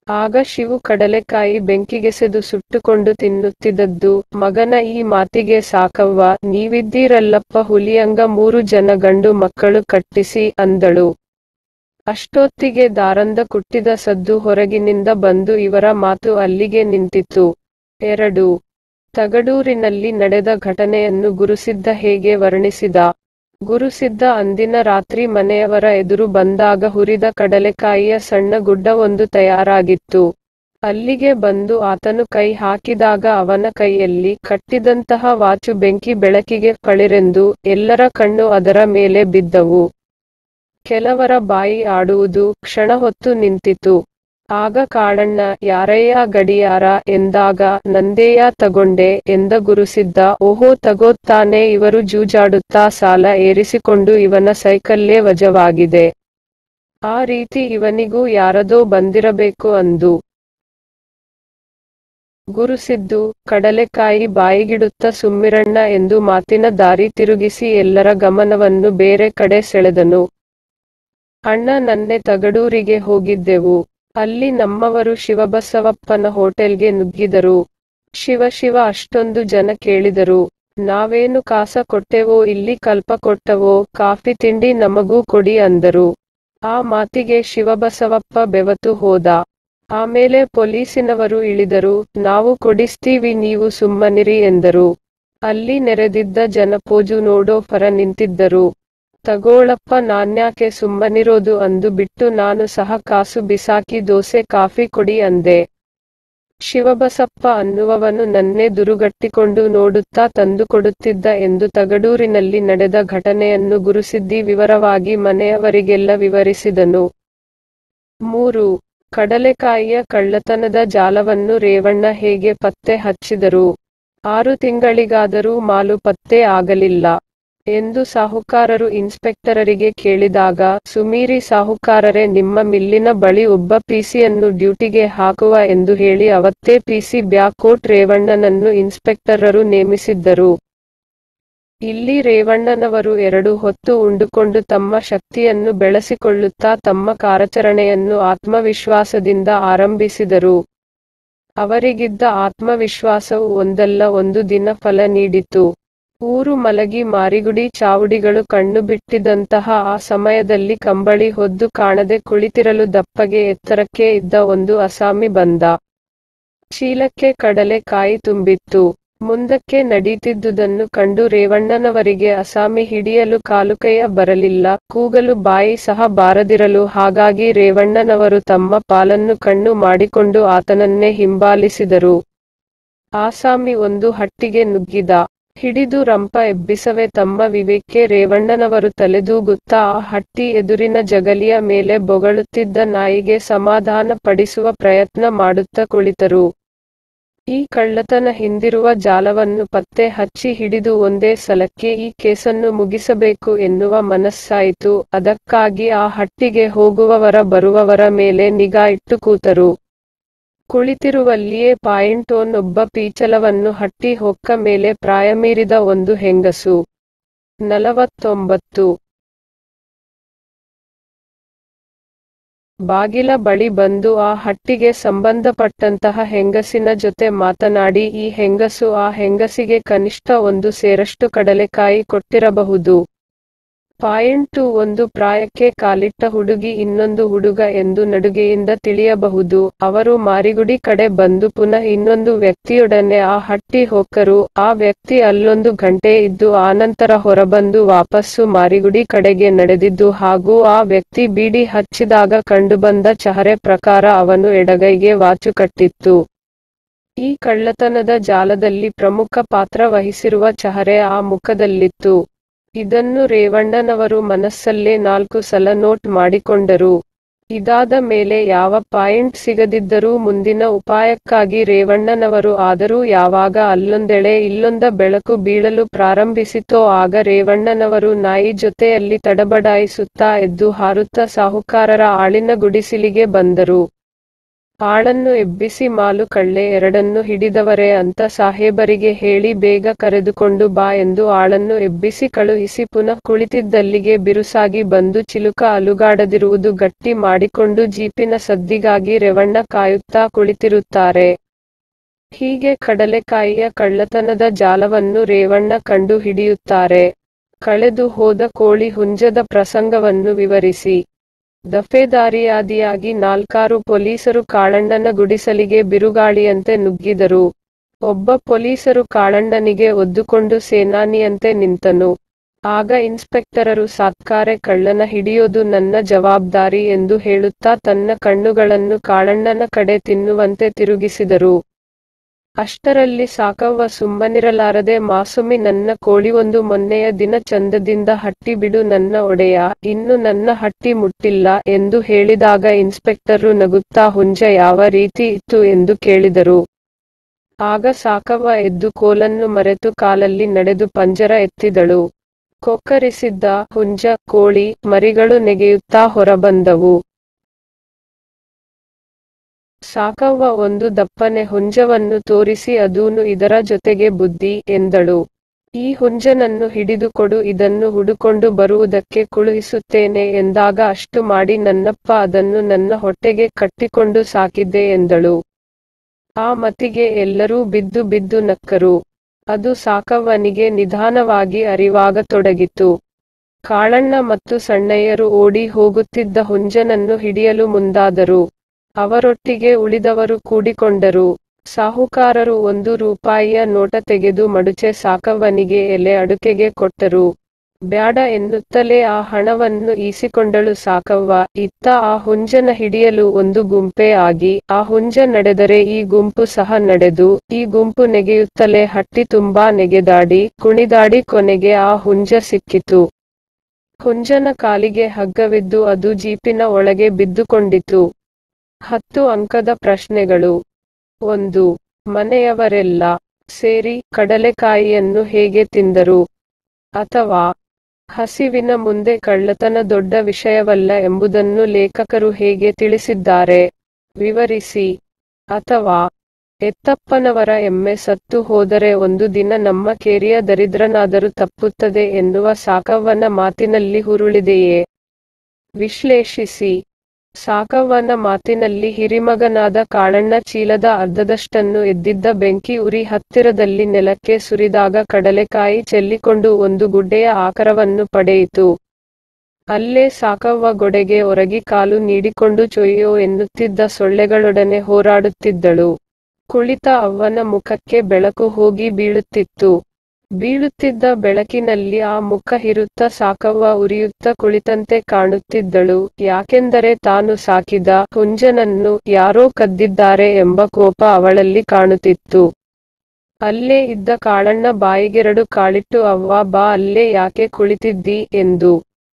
Speaker 1: ಆಗ ಶಿವು ಕಡಲೆಕಾಯಿ ಬೆಂಕಿಗೆಸೆದು ಸುಟ್ಟುಕೊಂಡು ತಿನ್ನುತ್ತಿದ್ದದ್ದು ಮಗನ ಈ ಮಾತಿಗೆ ಸಾಕವ್ವ ನೀವಿದ್ದೀರಲ್ಲಪ್ಪ ಹುಲಿಯಂಗ ಮೂರು ಜನ ಗಂಡು ಮಕ್ಕಳು ಕಟ್ಟಿಸಿ ಅಂದಳು ಅಷ್ಟೊತ್ತಿಗೆ ದಾರಂದ ಕುಟ್ಟಿದ ಸದ್ದು ಹೊರಗಿನಿಂದ ಬಂದು ಇವರ ಮಾತು ಅಲ್ಲಿಗೆ ನಿಂತಿತು ಎರಡು ತಗಡೂರಿನಲ್ಲಿ ನಡೆದ ಘಟನೆಯನ್ನು ಗುರುಸಿದ್ದ ಹೇಗೆ ವರ್ಣಿಸಿದ ಗುರುಸಿದ್ದ ಅಂದಿನ ರಾತ್ರಿ ಮನೆಯವರ ಎದುರು ಬಂದಾಗ ಹುರಿದ ಕಡಲೆಕಾಯಿಯ ಸಣ್ಣ ಗುಡ್ಡವೊಂದು ತಯಾರಾಗಿತ್ತು ಅಲ್ಲಿಗೆ ಬಂದು ಆತನು ಕೈ ಹಾಕಿದಾಗ ಅವನ ಕೈಯಲ್ಲಿ ಕಟ್ಟಿದಂತಹ ವಾಚು ಬೆಂಕಿ ಬೆಳಕಿಗೆ ಫಳಿರೆಂದು ಎಲ್ಲರ ಕಣ್ಣು ಅದರ ಮೇಲೆ ಬಿದ್ದವು ಕೆಲವರ ಬಾಯಿ ಆಡುವುದು ಕ್ಷಣ ಹೊತ್ತು ನಿಂತಿತು ಆಗ ಕಾಳಣ್ಣ ಯಾರಯ್ಯ ಗಡಿಯಾರ ಎಂದಾಗ ನಂದೇಯ ತಗೊಂಡೆ ಎಂದ ಗುರುಸಿದ್ದ ಓಹೋ ತಗೋತಾನೆ ಇವರು ಜೂಜಾಡುತ್ತಾ ಸಾಲ ಏರಿಸಿಕೊಂಡು ಇವನ ಸೈಕಲ್ಲೇ ವಜವಾಗಿದೆ ಆ ರೀತಿ ಇವನಿಗೂ ಯಾರದೋ ಬಂದಿರಬೇಕು ಅಂದು ಗುರುಸಿದ್ದು ಕಡಲೆಕಾಯಿ ಬಾಯಿಗಿಡುತ್ತ ಸುಮ್ಮಿರಣ್ಣ ಎಂದು ಮಾತಿನ ದಾರಿ ತಿರುಗಿಸಿ ಎಲ್ಲರ ಗಮನವನ್ನು ಬೇರೆ ಕಡೆ ಸೆಳೆದನು ಅಣ್ಣ ನನ್ನೆ ತಗಡೂರಿಗೆ ಹೋಗಿದ್ದೆವು ಅಲ್ಲಿ ನಮ್ಮವರು ಶಿವಬಸವಪ್ಪನ ಹೋಟೆಲ್ಗೆ ನುಗ್ಗಿದರು ಶಿವ ಶಿವ ಅಷ್ಟೊಂದು ಜನ ಕೇಳಿದರು ನಾವೇನು ಕಾಸ ಕೊಟ್ಟೆವೋ ಇಲ್ಲಿ ಕಲ್ಪ ಕೊಟ್ಟವೋ ಕಾಫಿ ತಿಂಡಿ ನಮಗೂ ಕೊಡಿ ಅಂದರು ಆ ಮಾತಿಗೆ ಶಿವಬಸವಪ್ಪ ಬೆವತು ಹೋದ ಆಮೇಲೆ ಪೊಲೀಸಿನವರು ಇಳಿದರು ನಾವು ಕೊಡಿಸ್ತೀವಿ ನೀವು ಸುಮ್ಮನಿರಿ ಎಂದರು ಅಲ್ಲಿ ನೆರೆದಿದ್ದ ಜನ ಪೋಜು ನೋಡೋ ಫರ ನಿಂತಿದ್ದರು ತಗೋಳಪ್ಪ ನಾನ್ಯಾಕೆ ಸುಮ್ಮನಿರೋದು ಅಂದು ಬಿಟ್ಟು ನಾನು ಸಹ ಕಾಸು ಬಿಸಾಕಿ ದೋಸೆ ಕಾಫಿ ಕೊಡಿ ಅಂದೆ ಶಿವಬಸಪ್ಪ ಅನ್ನುವವನು ನನ್ನೇ ದುರುಗಟ್ಟಿಕೊಂಡು ನೋಡುತ್ತಾ ತಂದುಕೊಡುತ್ತಿದ್ದ ಎಂದು ತಗಡೂರಿನಲ್ಲಿ ನಡೆದ ಘಟನೆಯನ್ನು ಗುರುಸಿದ್ದಿ ವಿವರವಾಗಿ ಮನೆಯವರಿಗೆಲ್ಲ ವಿವರಿಸಿದನು ಮೂರು ಕಡಲೆಕಾಯಿಯ ಕಳ್ಳತನದ ಜಾಲವನ್ನು ರೇವಣ್ಣ ಹೇಗೆ ಪತ್ತೆ ಹಚ್ಚಿದರು ಆರು ತಿಂಗಳಿಗಾದರೂ ಮಾಲು ಪತ್ತೆ ಆಗಲಿಲ್ಲ ಎಂದು ಸಾಹುಕಾರರು ಇನ್ಸ್ಪೆಕ್ಟರರಿಗೆ ಕೇಳಿದಾಗ ಸುಮೀರಿ ಸಾಹುಕಾರರೇ ನಿಮ್ಮ ಮಿಲ್ಲಿನ ಬಳಿ ಒಬ್ಬ ಪಿಸಿಯನ್ನು ಡ್ಯೂಟಿಗೆ ಹಾಕುವ ಎಂದು ಹೇಳಿ ಅವತ್ತೇ ಪಿಸಿ ಬ್ಯಾಕೋಟ್ ರೇವಣ್ಣನನ್ನು ಇನ್ಸ್ಪೆಕ್ಟರರು ನೇಮಿಸಿದ್ದರು ಇಲ್ಲಿ ರೇವಣ್ಣನವರು ಎರಡು ಹೊತ್ತು ಉಂಡುಕೊಂಡು ತಮ್ಮ ಶಕ್ತಿಯನ್ನು ಬೆಳೆಸಿಕೊಳ್ಳುತ್ತಾ ತಮ್ಮ ಕಾರ್ಯಾಚರಣೆಯನ್ನು ಆತ್ಮವಿಶ್ವಾಸದಿಂದ ಆರಂಭಿಸಿದರು ಅವರಿಗಿದ್ದ ಆತ್ಮವಿಶ್ವಾಸವು ಒಂದಲ್ಲ ಒಂದು ದಿನ ಫಲ ನೀಡಿತು ಊರು ಮಲಗಿ ಮಾರಿಗುಡಿ ಚಾವುಡಿಗಳು ಕಣ್ಣು ಬಿಟ್ಟಿದ್ದಂತಹ ಆ ಸಮಯದಲ್ಲಿ ಕಂಬಳಿ ಹೊದ್ದು ಕಾಣದೆ ಕುಳಿತಿರಲು ದಪ್ಪಗೆ ಎತ್ತರಕ್ಕೆ ಇದ್ದ ಒಂದು ಅಸಾಮಿ ಬಂದ ಚೀಲಕ್ಕೆ ಕಡಲೆ ಕಾಯಿ ತುಂಬಿತ್ತು ಮುಂದಕ್ಕೆ ನಡೀತಿದ್ದುದನ್ನು ಕಂಡು ರೇವಣ್ಣನವರಿಗೆ ಅಸಾಮಿ ಹಿಡಿಯಲು ಕಾಲುಕೈಯ ಬರಲಿಲ್ಲ ಕೂಗಲು ಬಾಯಿ ಸಹ ಬಾರದಿರಲು ಹಾಗಾಗಿ ರೇವಣ್ಣನವರು ತಮ್ಮ ಪಾಲನ್ನು ಕಣ್ಣು ಮಾಡಿಕೊಂಡು ಆತನನ್ನೇ ಹಿಂಬಾಲಿಸಿದರು ಆಸಾಮಿ ಒಂದು ಹಟ್ಟಿಗೆ ನುಗ್ಗಿದ ಹಿಡಿದು ರಂಪ ಎಬ್ಬಿಸವೆ ತಮ್ಮ ವಿವೇಕ್ಕೆ ರೇವಣ್ಣನವರು ತಲೆದೂಗುತ್ತಾ ಆ ಹಟ್ಟಿ ಎದುರಿನ ಜಗಲಿಯ ಮೇಲೆ ಬೊಗಳುತ್ತಿದ್ದ ನಾಯಿಗೆ ಸಮಾಧಾನ ಪಡಿಸುವ ಪ್ರಯತ್ನ ಮಾಡುತ್ತಾ ಕುಳಿತರು ಈ ಕಳ್ಳತನ ಹಿಂದಿರುವ ಜಾಲವನ್ನು ಪತ್ತೆ ಹಚ್ಚಿ ಹಿಡಿದು ಒಂದೇ ಸಲಕ್ಕೆ ಈ ಕೇಸನ್ನು ಮುಗಿಸಬೇಕು ಎನ್ನುವ ಮನಸ್ಸಾಯಿತು ಅದಕ್ಕಾಗಿ ಆ ಹಟ್ಟಿಗೆ ಹೋಗುವವರ ಬರುವವರ ಮೇಲೆ ನಿಗಾ ಇಟ್ಟು ಕೂತರು ಕುಳಿತಿರುವಲ್ಲಿಯೇ ಪಾಯಿಂಟೋನ್ ಒಬ್ಬ ಪೀಚಲವನ್ನು ಹಟ್ಟಿ ಹೊಕ್ಕ ಮೇಲೆ ಪ್ರಾಯಮೀರಿದ ಒಂದು ಹೆಂಗಸು ನಲವತ್ತೊಂಬತ್ತು ಬಾಗಿಲ ಬಳಿ ಬಂದು ಆ ಹಟ್ಟಿಗೆ ಸಂಬಂಧಪಟ್ಟಂತಹ ಹೆಂಗಸಿನ ಜೊತೆ ಮಾತನಾಡಿ ಈ ಹೆಂಗಸು ಆ ಹೆಂಗಸಿಗೆ ಕನಿಷ್ಠ ಒಂದು ಸೇರಷ್ಟು ಕಡಲೆಕಾಯಿ ಕೊಟ್ಟಿರಬಹುದು ಪಾಯಿಂಟು ಒಂದು ಪ್ರಾಯಕ್ಕೆ ಕಾಲಿಟ್ಟ ಹುಡುಗಿ ಇನ್ನೊಂದು ಹುಡುಗ ಎಂದು ನಡುಗೆಯಿಂದ ತಿಳಿಯಬಹುದು ಅವರು ಮಾರಿಗುಡಿ ಕಡೆ ಬಂದು ಪುನಃ ಇನ್ನೊಂದು ವ್ಯಕ್ತಿಯೊಡನೆ ಆ ಹಟ್ಟಿ ಹೊಕ್ಕರು ಆ ವ್ಯಕ್ತಿ ಅಲ್ಲೊಂದು ಗಂಟೆ ಇದ್ದು ಆನಂತರ ಹೊರಬಂದು ವಾಪಸ್ಸು ಮಾರಿಗುಡಿ ಕಡೆಗೆ ನಡೆದಿದ್ದು ಹಾಗೂ ಆ ವ್ಯಕ್ತಿ ಬೀಡಿ ಹಚ್ಚಿದಾಗ ಕಂಡುಬಂದ ಚಹರೆ ಪ್ರಕಾರ ಅವನು ಎಡಗೈಗೆ ವಾಚು ಕಟ್ಟಿತ್ತು ಈ ಕಳ್ಳತನದ ಜಾಲದಲ್ಲಿ ಪ್ರಮುಖ ಪಾತ್ರ ವಹಿಸಿರುವ ಚಹರೆ ಆ ಮುಖದಲ್ಲಿತ್ತು ಇದನ್ನು ರೇವಣ್ಣನವರು ಮನಸ್ಸಲ್ಲೇ ನಾಲ್ಕು ಸಲ ನೋಟ್ ಮಾಡಿಕೊಂಡರು ಇದಾದ ಮೇಲೆ ಯಾವ ಪಾಯಿಂಟ್ ಸಿಗದಿದ್ದರೂ ಮುಂದಿನ ಉಪಾಯಕ್ಕಾಗಿ ರೇವಣ್ಣನವರು ಆದರೂ ಯಾವಾಗ ಅಲ್ಲೊಂದೆಳೆ ಇಲ್ಲೊಂದ ಬೆಳಕು ಬೀಳಲು ಪ್ರಾರಂಭಿಸಿತೋ ಆಗ ರೇವಣ್ಣನವರು ನಾಯಿ ಜೊತೆಯಲ್ಲಿ ತಡಬಡಾಯಿಸುತ್ತಾ ಎದ್ದು ಹಾರುತ್ತಾ ಸಾಹುಕಾರರ ಆಳಿನ ಗುಡಿಸಿಲಿಗೆ ಬಂದರು ಆಳನ್ನು ಎಬ್ಬಿಸಿ ಮಾಲು ಕಳ್ಳೆ ಎರಡನ್ನು ಹಿಡಿದವರೆ ಅಂತ ಸಾಹೇಬರಿಗೆ ಹೇಳಿ ಬೇಗ ಕರೆದುಕೊಂಡು ಬಾ ಎಂದು ಆಳನ್ನು ಎಬ್ಬಿಸಿ ಕಳುಹಿಸಿ ಪುನಃ ಕುಳಿತಿದ್ದಲ್ಲಿಗೆ ಬಿರುಸಾಗಿ ಬಂದು ಚಿಲುಕ ಅಲುಗಾಡದಿರುವುದು ಗಟ್ಟಿ ಮಾಡಿಕೊಂಡು ಜೀಪಿನ ಸದ್ದಿಗಾಗಿ ರೇವಣ್ಣ ಕಾಯುತ್ತಾ ಕುಳಿತಿರುತ್ತಾರೆ. ಹೀಗೆ ಕಡಲೆಕಾಯಿಯ ಕಳ್ಳತನದ ಜಾಲವನ್ನು ರೇವಣ್ಣ ಕಂಡು ಹಿಡಿಯುತ್ತಾರೆ. ಕಳೆದು ಹೋದ ಕೋಳಿ ಹುಂಜದ ಪ್ರಸಂಗವನ್ನು ವಿವರಿಸಿ. ದಫೇದಾರಿಯಾದಿಯಾಗಿ ನಾಲ್ಕಾರು ಪೊಲೀಸರು ಕಾಳಣ್ಣನ ಗುಡಿಸಲಿಗೆ ಬಿರುಗಾಳಿಯಂತೆ ನುಗ್ಗಿದರು. ಒಬ್ಬ ಪೊಲೀಸರು ಕಾಳಣ್ಣನಿಗೆ ಒದ್ದುಕೊಂಡು ಸೇನಾನಿಯಂತೆ ನಿಂತನು. ಆಗ ಇನ್ಸ್ಪೆಕ್ಟರರು ಸಾತ್ಕಾರೆ ಕಳ್ಳನ ಹಿಡಿಯೋದು ನನ್ನ ಜವಾಬ್ದಾರಿ ಎಂದು ಹೇಳುತ್ತಾ ತನ್ನ ಕಣ್ಣುಗಳನ್ನು ಕಾಳಣ್ಣನ ಕಡೆ ತಿನ್ನುವಂತೆ ತಿರುಗಿಸಿದರು. ಅಷ್ಟರಲ್ಲಿ ಸಾಕವ್ವ ಸುಮ್ಮನಿರಲಾರದೆ ಮಾಸುಮಿ ನನ್ನ ಕೋಳಿಯೊಂದು ಮೊನ್ನೆಯ ದಿನ ಚಂದದಿಂದ ಹಟ್ಟಿ ಬಿಡು ನನ್ನ ಒಡೆಯ, ಇನ್ನು ನನ್ನ ಹಟ್ಟಿ ಮುಟ್ಟಿಲ್ಲ ಎಂದು ಹೇಳಿದಾಗ ಇನ್ಸ್ಪೆಕ್ಟರ್ರು ನಗುತ್ತಾ ಹುಂಜ ಯಾವ ರೀತಿ ಇತ್ತು ಎಂದು ಕೇಳಿದರು. ಆಗ ಸಾಕವ್ವ ಎದ್ದು ಕೋಲನ್ನು ಮರೆತು ಕಾಲಲ್ಲಿ ನಡೆದು ಪಂಜರ ಎತ್ತಿದಳು. ಕೊಕ್ಕರಿಸಿದ್ದ ಹುಂಜ, ಕೋಳಿ, ಮರಿಗಳು ನೆಗೆಯುತ್ತಾ ಹೊರಬಂದವು. ಸಾಕವ್ವ ಒಂದು ದಪ್ಪನೆ ಹುಂಜವನ್ನು ತೋರಿಸಿ ಅದೂನು ಇದರ ಜೊತೆಗೆ ಬುದ್ಧಿ, ಎಂದಳು. ಈ ಹುಂಜನನ್ನು ಹಿಡಿದುಕೊಡು ಇದನ್ನು ಹುಡುಕೊಂಡು ಬರುವುದಕ್ಕೆ ಕಳುಹಿಸುತ್ತೇನೆ ಎಂದಾಗ ಅಷ್ಟು ಮಾಡಿ ನನ್ನಪ್ಪ ಅದನ್ನು ನನ್ನ ಹೊಟ್ಟೆಗೆ ಕಟ್ಟಿಕೊಂಡು ಸಾಕಿದ್ದೆ ಎಂದಳು. ಆ ಮತಿಗೆ ಎಲ್ಲರೂ ಬಿದ್ದು ಬಿದ್ದು ನಕ್ಕರು. ಅದು ಸಾಕವ್ವನಿಗೆ ನಿಧಾನವಾಗಿ ಅರಿವಾಗತೊಡಗಿತು. ಕಾಳಣ್ಣ ಮತ್ತು ಸಣ್ಣಯ್ಯರು ಓಡಿ ಹೋಗುತ್ತಿದ್ದ ಹುಂಜನನ್ನು ಹಿಡಿಯಲು ಮುಂದಾದರು. ಅವರೊಟ್ಟಿಗೆ ಉಳಿದವರು ಕೂಡಿಕೊಂಡರು. ಸಾಹುಕಾರರು ಒಂದು ರೂಪಾಯಿಯ ನೋಟ ತೆಗೆದು ಮಡುಚೆ ಸಾಕವ್ವನಿಗೆ ಎಲೆ ಅಡುಗೆಗೆ ಕೊಟ್ಟರು. ಬ್ಯಾಡ ಎನ್ನುತ್ತಲೇ ಆ ಹಣವನ್ನು ಈಸಿಕೊಂಡಳು ಸಾಕವ್ವ. ಇತ್ತ ಆ ಹುಂಜನ ಹಿಡಿಯಲು ಒಂದು ಗುಂಪೇ ಆಗಿ, ಆ ಹುಂಜ ನಡೆದರೆ ಈ ಗುಂಪು ಸಹ ನಡೆದು, ಈ ಗುಂಪು ನೆಗೆಯುತ್ತಲೇ ಹಟ್ಟಿ ತುಂಬಾ ನೆಗೆದಾಡಿ, ಕುಣಿದಾಡಿ ಕೊನೆಗೆ ಆ ಹುಂಜ ಸಿಕ್ಕಿತು. ಹುಂಜನ ಕಾಲಿಗೆ ಹಗ್ಗವಿದ್ದು ಅದು ಜೀಪಿನ ಒಳಗೆ ಬಿದ್ದುಕೊಂಡಿತು. ಹತ್ತು ಅಂಕದ ಪ್ರಶ್ನೆಗಳು. ಒಂದು. ಮನೆಯವರೆಲ್ಲ ಸೇರಿ ಕಡಲೆಕಾಯಿಯನ್ನು ಹೇಗೆ ತಿಂದರು? ಅಥವಾ ಹಸಿವಿನ ಮುಂದೆ ಕಳ್ಳತನ ದೊಡ್ಡ ವಿಷಯವಲ್ಲ ಎಂಬುದನ್ನು ಲೇಖಕರು ಹೇಗೆ ತಿಳಿಸಿದ್ದಾರೆ? ವಿವರಿಸಿ. ಅಥವಾ ಎತ್ತಪ್ಪನವರ ಎಮ್ಮೆ ಸತ್ತು ಹೋದರೆ ಒಂದು ದಿನ ನಮ್ಮ ಕೇರಿಯ ದರಿದ್ರನಾದರೂ ತಪ್ಪುತ್ತದೆ ಎನ್ನುವ ಸಾಕವ್ವನ ಮಾತಿನಲ್ಲಿ ಹುರುಳಿದೆಯೇ? ವಿಶ್ಲೇಷಿಸಿ. ಸಾಕವ್ವನ ಮಾತಿನಲ್ಲಿ ಹಿರಿಮಗನಾದ ಕಾಳಣ್ಣ ಚೀಲದ ಅರ್ಧದಷ್ಟನ್ನು ಎದ್ದಿದ್ದ ಬೆಂಕಿ ಉರಿ ಹತ್ತಿರದಲ್ಲಿ ನೆಲಕ್ಕೆ ಸುರಿದಾಗ ಕಡಲೆಕಾಯಿ ಚೆಲ್ಲಿಕೊಂಡು ಒಂದು ಗುಡ್ಡೆಯ ಆಕಾರವನ್ನು ಪಡೆಯಿತು. ಅಲ್ಲೇ ಸಾಕವ್ವ ಗೊಡೆಗೆ ಒರಗಿ ಕಾಲು ನೀಡಿಕೊಂಡು ಚೊಯ್ಯೋ ಎನ್ನುತ್ತಿದ್ದ ಸೊಳ್ಳೆಗಳೊಡನೆ ಹೋರಾಡುತ್ತಿದ್ದಳು. ಕುಳಿತ ಅವ್ವನ ಮುಖಕ್ಕೆ ಬೆಳಕು ಹೋಗಿ ಬೀಳುತ್ತಿತ್ತು. ಬೀಳುತ್ತಿದ್ದ ಬೆಳಕಿನಲ್ಲಿ ಆ ಮುಖ ಹಿರುತ್ತ ಸಾಕವ್ವ ಉರಿಯುತ್ತ ಕುಳಿತಂತೆ ಕಾಣುತ್ತಿದ್ದಳು. ಯಾಕೆಂದರೆ ತಾನು ಸಾಕಿದ ಹುಂಜನನ್ನು ಯಾರೋ ಕದ್ದಿದ್ದಾರೆ ಎಂಬ ಕೋಪ ಅವಳಲ್ಲಿ ಕಾಣುತ್ತಿತ್ತು. ಅಲ್ಲೇ ಇದ್ದ ಕಾಳಣ್ಣ ಬಾಯಿಗೆರಡು ಕಾಳಿಟ್ಟು ಅವ್ವಾ ಬಾ ಅಲ್ಲೇ ಯಾಕೆ ಕುಳಿತಿದ್ದೀ ಎಂದು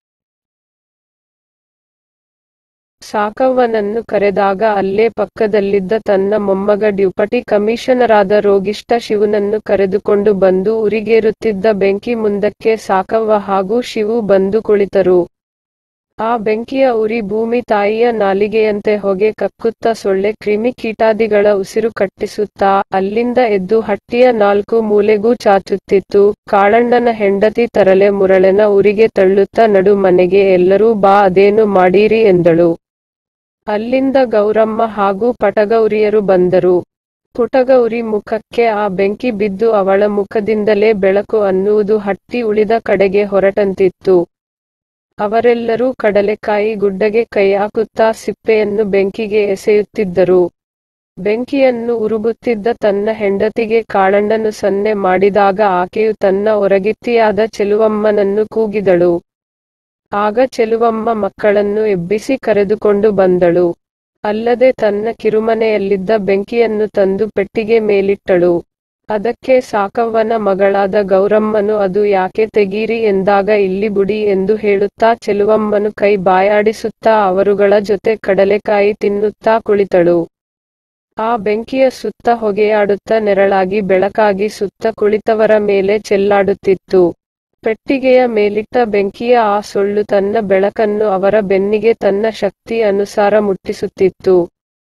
Speaker 1: ಸಾಕವ್ವನನ್ನು ಕರೆದಾಗ ಅಲ್ಲೇ ಪಕ್ಕದಲ್ಲಿದ್ದ ತನ್ನ ಮೊಮ್ಮಗ ಡ್ಯೂಪಟಿ ಕಮಿಷನರಾದ ರೋಗಿಷ್ಟ ಶಿವುನನ್ನು ಕರೆದುಕೊಂಡು ಬಂದು ಉರಿಗೇರುತ್ತಿದ್ದ ಬೆಂಕಿ ಮುಂದಕ್ಕೆ ಸಾಕವ್ವ ಹಾಗೂ ಶಿವು ಬಂದು ಕುಳಿತರು. ಆ ಬೆಂಕಿಯ ಉರಿ ಭೂಮಿ ತಾಯಿಯ ನಾಲಿಗೆಯಂತೆ ಹೊಗೆ ಕಕ್ಕುತ್ತ ಸೊಳ್ಳೆ ಕ್ರಿಮಿ ಕೀಟಾದಿಗಳ ಉಸಿರು ಕಟ್ಟಿಸುತ್ತಾ, ಅಲ್ಲಿಂದ ಎದ್ದು ಹಟ್ಟಿಯ ನಾಲ್ಕು ಮೂಲೆಗೂ ಚಾಚುತ್ತಿತ್ತು. ಕಾಳಣ್ಣನ ಹೆಂಡತಿ ತರಲೆ ಮುರಳೆನ ಉರಿಗೆ ತಳ್ಳುತ್ತ ನಡು ಮನೆಗೆ ಎಲ್ಲರೂ ಬಾ ಅದೇನು ಮಾಡೀರಿ ಎಂದಳು. ಅಲ್ಲಿಂದ ಗೌರಮ್ಮ ಹಾಗೂ ಪಟಗೌರಿಯರು ಬಂದರು. ಪುಟಗೌರಿ ಮುಖಕ್ಕೆ ಆ ಬೆಂಕಿ ಬಿದ್ದು ಅವಳ ಮುಖದಿಂದಲೇ ಬೆಳಕು ಅನ್ನುವುದು ಹಟ್ಟಿ ಉಳಿದ ಕಡೆಗೆ ಹೊರಟಂತಿತ್ತು. ಅವರೆಲ್ಲರೂ ಕಡಲೆಕಾಯಿ ಗುಡ್ಡೆಗೆ ಕೈಹಾಕುತ್ತಾ ಸಿಪ್ಪೆಯನ್ನು ಬೆಂಕಿಗೆ ಎಸೆಯುತ್ತಿದ್ದರು. ಬೆಂಕಿಯನ್ನು ಉರುಗುತ್ತಿದ್ದ ತನ್ನ ಹೆಂಡತಿಗೆ ಕಾಳಣ್ಣನು ಸನ್ನೆ ಮಾಡಿದಾಗ ಆಕೆಯು ತನ್ನ ಒರಗಿತ್ತಿಯಾದ ಚೆಲುವಮ್ಮನನ್ನು ಕೂಗಿದಳು. ಆಗ ಚೆಲುವಮ್ಮ ಮಕ್ಕಳನ್ನು ಎಬ್ಬಿಸಿ ಕರೆದುಕೊಂಡು ಬಂದಳು. ಅಲ್ಲದೆ ತನ್ನ ಕಿರುಮನೆಯಲ್ಲಿದ್ದ ಬೆಂಕಿಯನ್ನು ತಂದು ಪೆಟ್ಟಿಗೆ ಮೇಲಿಟ್ಟಳು. ಅದಕ್ಕೆ ಸಾಕವ್ವನ ಮಗಳಾದ ಗೌರಮ್ಮನು ಅದು ಯಾಕೆ ತೆಗೀರಿ ಎಂದಾಗ ಇಲ್ಲಿ ಬುಡಿ ಎಂದು ಹೇಳುತ್ತಾ ಚೆಲುವಮ್ಮನು ಕೈ ಬಾಯಾಡಿಸುತ್ತಾ ಅವರುಗಳ ಜೊತೆ ಕಡಲೆಕಾಯಿ ತಿನ್ನುತ್ತಾ ಕುಳಿತಳು. ಆ ಬೆಂಕಿಯ ಸುತ್ತ ಹೊಗೆಯಾಡುತ್ತ ನೆರಳಾಗಿ ಬೆಳಕಾಗಿ ಸುತ್ತ ಕುಳಿತವರ ಮೇಲೆ ಚೆಲ್ಲಾಡುತ್ತಿತ್ತು. ಪೆಟ್ಟಿಗೆಯ ಮೇಲಿಟ್ಟ ಬೆಂಕಿಯ ಆ ಸೊಳ್ಳು ತನ್ನ ಬೆಳಕನ್ನು ಅವರ ಬೆನ್ನಿಗೆ ತನ್ನ ಶಕ್ತಿ ಅನುಸಾರ ಮುಟ್ಟಿಸುತ್ತಿತ್ತು.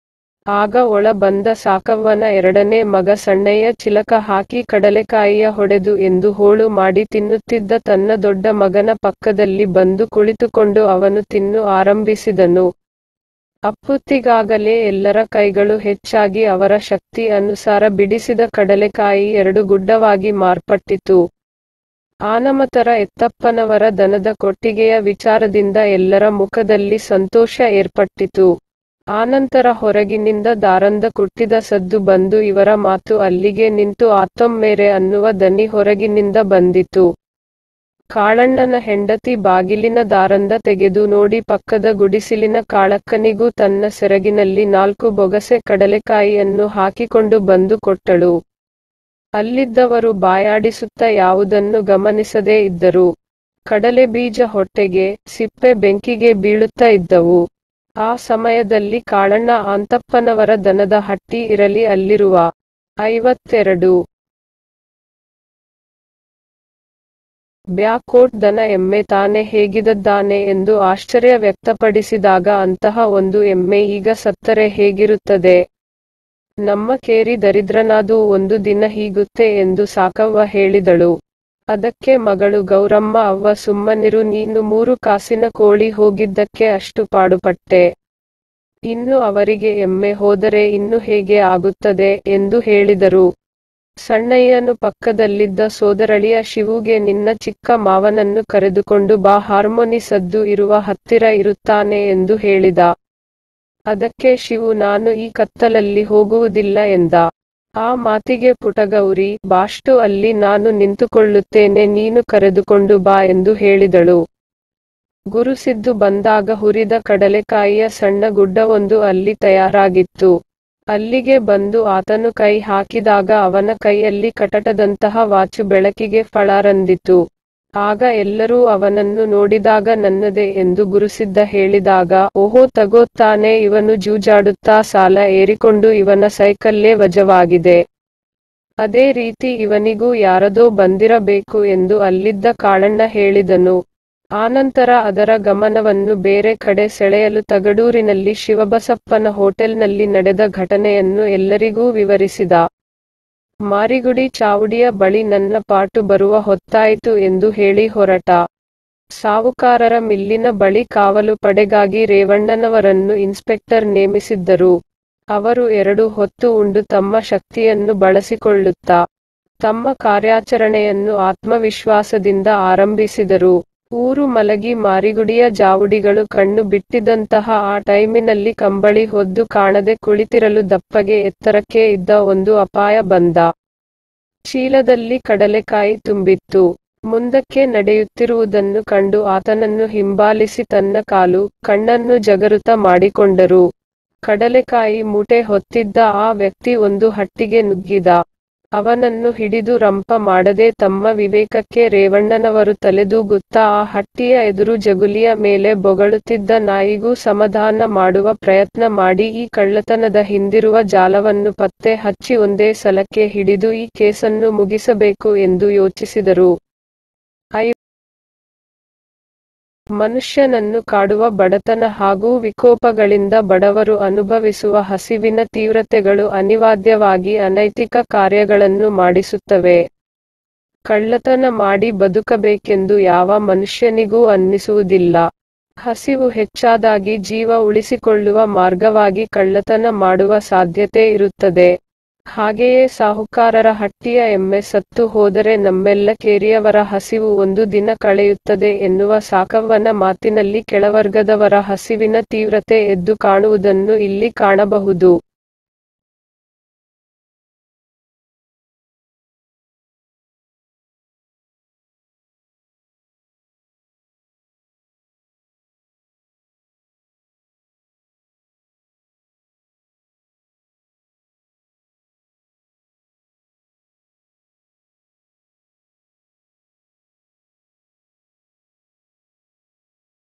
Speaker 1: ಆಗ ಒಳ ಬಂದ ಸಾಕವ್ವನ ಎರಡನೇ ಮಗ ಸಣ್ಣಯ್ಯ ಚಿಲಕ ಹಾಕಿ ಕಡಲೆಕಾಯಿಯ ಹೊಡೆದು ಎಂದು ಹೋಳು ಮಾಡಿ ತಿನ್ನುತ್ತಿದ್ದ ತನ್ನ ದೊಡ್ಡ ಮಗನ ಪಕ್ಕದಲ್ಲಿ ಬಂದು ಕುಳಿತುಕೊಂಡು ಅವನು ತಿನ್ನು ಆರಂಭಿಸಿದನು. ಅಪ್ಪುತ್ತಿಗಾಗಲೇ ಎಲ್ಲರ ಕೈಗಳು ಹೆಚ್ಚಾಗಿ ಅವರ ಶಕ್ತಿ ಅನುಸಾರ ಬಿಡಿಸಿದ ಕಡಲೆಕಾಯಿ ಎರಡು ಗುಡ್ಡವಾಗಿ ಮಾರ್ಪಟ್ಟಿತು. ಆನಮತರ ಎತ್ತಪ್ಪನವರ ದನದ ಕೊಟ್ಟಿಗೆಯ ವಿಚಾರದಿಂದ ಎಲ್ಲರ ಮುಖದಲ್ಲಿ ಸಂತೋಷ ಏರ್ಪಟ್ಟಿತು. ಆನಂತರ ಹೊರಗಿನಿಂದ ದಾರಂದ ಕುಟ್ಟಿದ ಸದ್ದು ಬಂದು ಇವರ ಮಾತು ಅಲ್ಲಿಗೆ ನಿಂತು ಆತ್ತೊಮ್ಮೆರೆ ಅನ್ನುವ ದನಿ ಹೊರಗಿನಿಂದ ಬಂದಿತು. ಕಾಳಣ್ಣನ ಹೆಂಡತಿ ಬಾಗಿಲಿನ ದಾರಂದ ತೆಗೆದು ನೋಡಿ ಪಕ್ಕದ ಗುಡಿಸಿಲಿನ ಕಾಳಕ್ಕನಿಗೂ ತನ್ನ ಸೆರಗಿನಲ್ಲಿ ನಾಲ್ಕು ಬೊಗಸೆ ಕಡಲೆಕಾಯಿಯನ್ನು ಹಾಕಿಕೊಂಡು ಬಂದು ಕೊಟ್ಟಳು. ಅಲ್ಲಿದ್ದವರು ಬಾಯಾಡಿಸುತ್ತ ಯಾವುದನ್ನೂ ಗಮನಿಸದೇ ಇದ್ದರು. ಕಡಲೆ ಬೀಜ ಹೊಟ್ಟೆಗೆ, ಸಿಪ್ಪೆ ಬೆಂಕಿಗೆ ಬೀಳುತ್ತ ಇದ್ದವು. ಆ ಸಮಯದಲ್ಲಿ ಕಾಳಣ್ಣ ಆಂತಪ್ಪನವರ ದನದ ಹಟ್ಟಿ ಇರಲಿ ಅಲ್ಲಿರುವ ಐವತ್ತೆರಡು ಬ್ಯಾಕೋಟ್ ದನ ಎಮ್ಮೆ ತಾನೇ ಹೇಗಿದ್ದದ್ದಾನೆ ಎಂದು ಆಶ್ಚರ್ಯ ವ್ಯಕ್ತಪಡಿಸಿದಾಗ ಅಂತಹ ಒಂದು ಎಮ್ಮೆ ಈಗ ಸತ್ತರೆ ಹೇಗಿರುತ್ತದೆ? ನಮ್ಮ ಕೇರಿ ದರಿದ್ರನಾದೂ ಒಂದು ದಿನ ಹೀಗುತ್ತೆ ಎಂದು ಸಾಕವ್ವ ಹೇಳಿದಳು. ಅದಕ್ಕೆ ಮಗಳು ಗೌರಮ್ಮ ಅವ್ವ ಸುಮ್ಮನಿರು ನೀನು ಮೂರು ಕಾಸಿನ ಕೋಳಿ ಹೋಗಿದ್ದಕ್ಕೆ ಅಷ್ಟು ಪಾಡುಪಟ್ಟೆ. ಇನ್ನು ಅವರಿಗೆ ಎಮ್ಮೆ ಹೋದರೆ ಇನ್ನು ಹೇಗೆ ಆಗುತ್ತದೆ ಎಂದು ಹೇಳಿದರು. ಸಣ್ಣಯ್ಯನು ಪಕ್ಕದಲ್ಲಿದ್ದ ಸೋದರಳಿಯ ಶಿವುಗೆ ನಿನ್ನ ಚಿಕ್ಕ ಮಾವನನ್ನು ಕರೆದುಕೊಂಡು ಬಾ ಹಾರ್ಮೋನಿ ಸದ್ದು ಇರುವ ಹತ್ತಿರ ಇರುತ್ತಾನೆ ಎಂದು ಹೇಳಿದ. ಅದಕ್ಕೆ ಶಿವು ನಾನು ಈ ಕತ್ತಲಲ್ಲಿ ಹೋಗುವುದಿಲ್ಲ ಎಂದ. ಆ ಮಾತಿಗೆ ಪುಟಗೌರಿ ಬಾಷ್ಟು ಅಲ್ಲಿ ನಾನು ನಿಂತುಕೊಳ್ಳುತ್ತೇನೆ ನೀನು ಕರೆದುಕೊಂಡು ಬಾ ಎಂದು ಹೇಳಿದಳು. ಗುರುಸಿದ್ದು ಬಂದಾಗ ಹುರಿದ ಕಡಲೆಕಾಯಿಯ ಸಣ್ಣ ಗುಡ್ಡವೊಂದು ಅಲ್ಲಿ ತಯಾರಾಗಿತ್ತು. ಅಲ್ಲಿಗೆ ಬಂದು ಆತನು ಕೈ ಹಾಕಿದಾಗ ಅವನ ಕೈಯಲ್ಲಿ ಕಟಟದಂತಹ ವಾಚು ಬೆಳಕಿಗೆ ಫಳಾರಂದಿತು. ಆಗ ಎಲ್ಲರೂ ಅವನನ್ನು ನೋಡಿದಾಗ ನನ್ನದೇ ಎಂದು ಗುರುಸಿದ್ದ ಹೇಳಿದಾಗ ಓಹೋ ತಗೋ ತಾನೇ ಇವನು ಜೂಜಾಡುತ್ತಾ ಸಾಲ ಏರಿಕೊಂಡು ಇವನ ಸೈಕಲ್ಲೇ ವಜವಾಗಿದೆ. ಅದೇ ರೀತಿ ಇವನಿಗೂ ಯಾರದೋ ಬಂದಿರಬೇಕು ಎಂದು ಅಲ್ಲಿದ್ದ ಕಾಳಣ್ಣ ಹೇಳಿದನು. ಆನಂತರ ಅದರ ಗಮನವನ್ನು ಬೇರೆ ಕಡೆ ಸೆಳೆಯಲು ತಗಡೂರಿನಲ್ಲಿ ಶಿವಬಸಪ್ಪನ ಹೋಟೆಲ್ನಲ್ಲಿ ನಡೆದ ಘಟನೆಯನ್ನು ಎಲ್ಲರಿಗೂ ವಿವರಿಸಿದ. ಮಾರಿಗುಡಿ ಚಾವುಡಿಯ ಬಳಿ ನನ್ನ ಪಾಟು ಬರುವ ಹೊತ್ತಾಯಿತು ಎಂದು ಹೇಳಿ ಹೊರಟ. ಸಾವುಕಾರರ ಮಿಲ್ಲಿನ ಬಳಿ ಕಾವಲು ಪಡೆಗಾಗಿ ರೇವಣ್ಣನವರನ್ನು ಇನ್ಸ್ಪೆಕ್ಟರ್ ನೇಮಿಸಿದ್ದರು. ಅವರು ಎರಡು ಹೊತ್ತು ಉಂಡು ತಮ್ಮ ಶಕ್ತಿಯನ್ನು ಬಳಸಿಕೊಳ್ಳುತ್ತ ತಮ್ಮ ಕಾರ್ಯಾಚರಣೆಯನ್ನು ಆತ್ಮವಿಶ್ವಾಸದಿಂದ ಆರಂಭಿಸಿದರು. ಊರು ಮಲಗಿ ಮಾರಿಗುಡಿಯ ಜಾವುಡಿಗಳು ಕಣ್ಣು ಬಿಟ್ಟಿದ್ದಂತಹ ಆ ಟೈಮಿನಲ್ಲಿ ಕಂಬಳಿ ಹೊದ್ದು ಕಾಣದೆ ಕುಳಿತಿರಲು ದಪ್ಪಗೆ ಎತ್ತರಕ್ಕೆ ಇದ್ದ ಒಂದು ಅಪಾಯ ಬಂದ. ಚೀಲದಲ್ಲಿ ಕಡಲೆಕಾಯಿ ತುಂಬಿತ್ತು. ಮುಂದಕ್ಕೆ ನಡೆಯುತ್ತಿರುವುದನ್ನು ಕಂಡು ಆತನನ್ನು ಹಿಂಬಾಲಿಸಿ ತನ್ನ ಕಾಲು, ಕಣ್ಣನ್ನು ಜಗರುತ ಮಾಡಿಕೊಂಡರು. ಕಡಲೆಕಾಯಿ ಮೂಟೆ ಹೊತ್ತಿದ್ದ ಆ ವ್ಯಕ್ತಿ ಒಂದು ಹಟ್ಟಿಗೆ ನುಗ್ಗಿದ. ಅವನನ್ನು ಹಿಡಿದು ರಂಪ ಮಾಡದೆ ತಮ್ಮ ವಿವೇಕಕ್ಕೆ ರೇವಣ್ಣನವರು ತಲೆದೂಗುತ್ತಾ ಆ ಹಟ್ಟಿಯ ಎದುರು ಜಗುಲಿಯ ಮೇಲೆ ಬೊಗಳುತ್ತಿದ್ದ ನಾಯಿಗೂ ಸಮಾಧಾನ ಮಾಡುವ ಪ್ರಯತ್ನ ಮಾಡಿ ಈ ಕಳ್ಳತನದ ಹಿಂದಿರುವ ಜಾಲವನ್ನು ಪತ್ತೆ ಹಚ್ಚಿ ಒಂದೇ ಸಲಕ್ಕೆ ಹಿಡಿದು ಈ ಕೇಸನ್ನು ಮುಗಿಸಬೇಕು ಎಂದು ಯೋಚಿಸಿದರು. ಮನುಷ್ಯನನ್ನು ಕಾಡುವ ಬಡತನ ಹಾಗೂ ವಿಕೋಪಗಳಿಂದ ಬಡವರು ಅನುಭವಿಸುವ ಹಸಿವಿನ ತೀವ್ರತೆಗಳು ಅನಿವಾರ್ಯವಾಗಿ ಅನೈತಿಕ ಕಾರ್ಯಗಳನ್ನು ಮಾಡಿಸುತ್ತವೆ. ಕಳ್ಳತನ ಮಾಡಿ ಬದುಕಬೇಕೆಂದು ಯಾವ ಮನುಷ್ಯನಿಗೂ ಅನ್ನಿಸುವುದಿಲ್ಲ. ಹಸಿವು ಹೆಚ್ಚಾದಾಗಿ ಜೀವ ಉಳಿಸಿಕೊಳ್ಳುವ ಮಾರ್ಗವಾಗಿ ಕಳ್ಳತನ ಮಾಡುವ ಸಾಧ್ಯತೆ ಇರುತ್ತದೆ. ಹಾಗೆಯೇ ಸಾಹುಕಾರರ ಹಟ್ಟಿಯ ಎಮ್ಮೆ ಸತ್ತು ಹೋದರೆ ನಮ್ಮೆಲ್ಲ ಕೇರಿಯವರ ಹಸಿವು ಒಂದು ದಿನ ಕಳೆಯುತ್ತದೆ ಎನ್ನುವ ಸಾಕವ್ವನ ಮಾತಿನಲ್ಲಿ ಕೆಳವರ್ಗದವರ ಹಸಿವಿನ ತೀವ್ರತೆ ಎದ್ದು ಕಾಣುವುದನ್ನು ಇಲ್ಲಿ ಕಾಣಬಹುದು.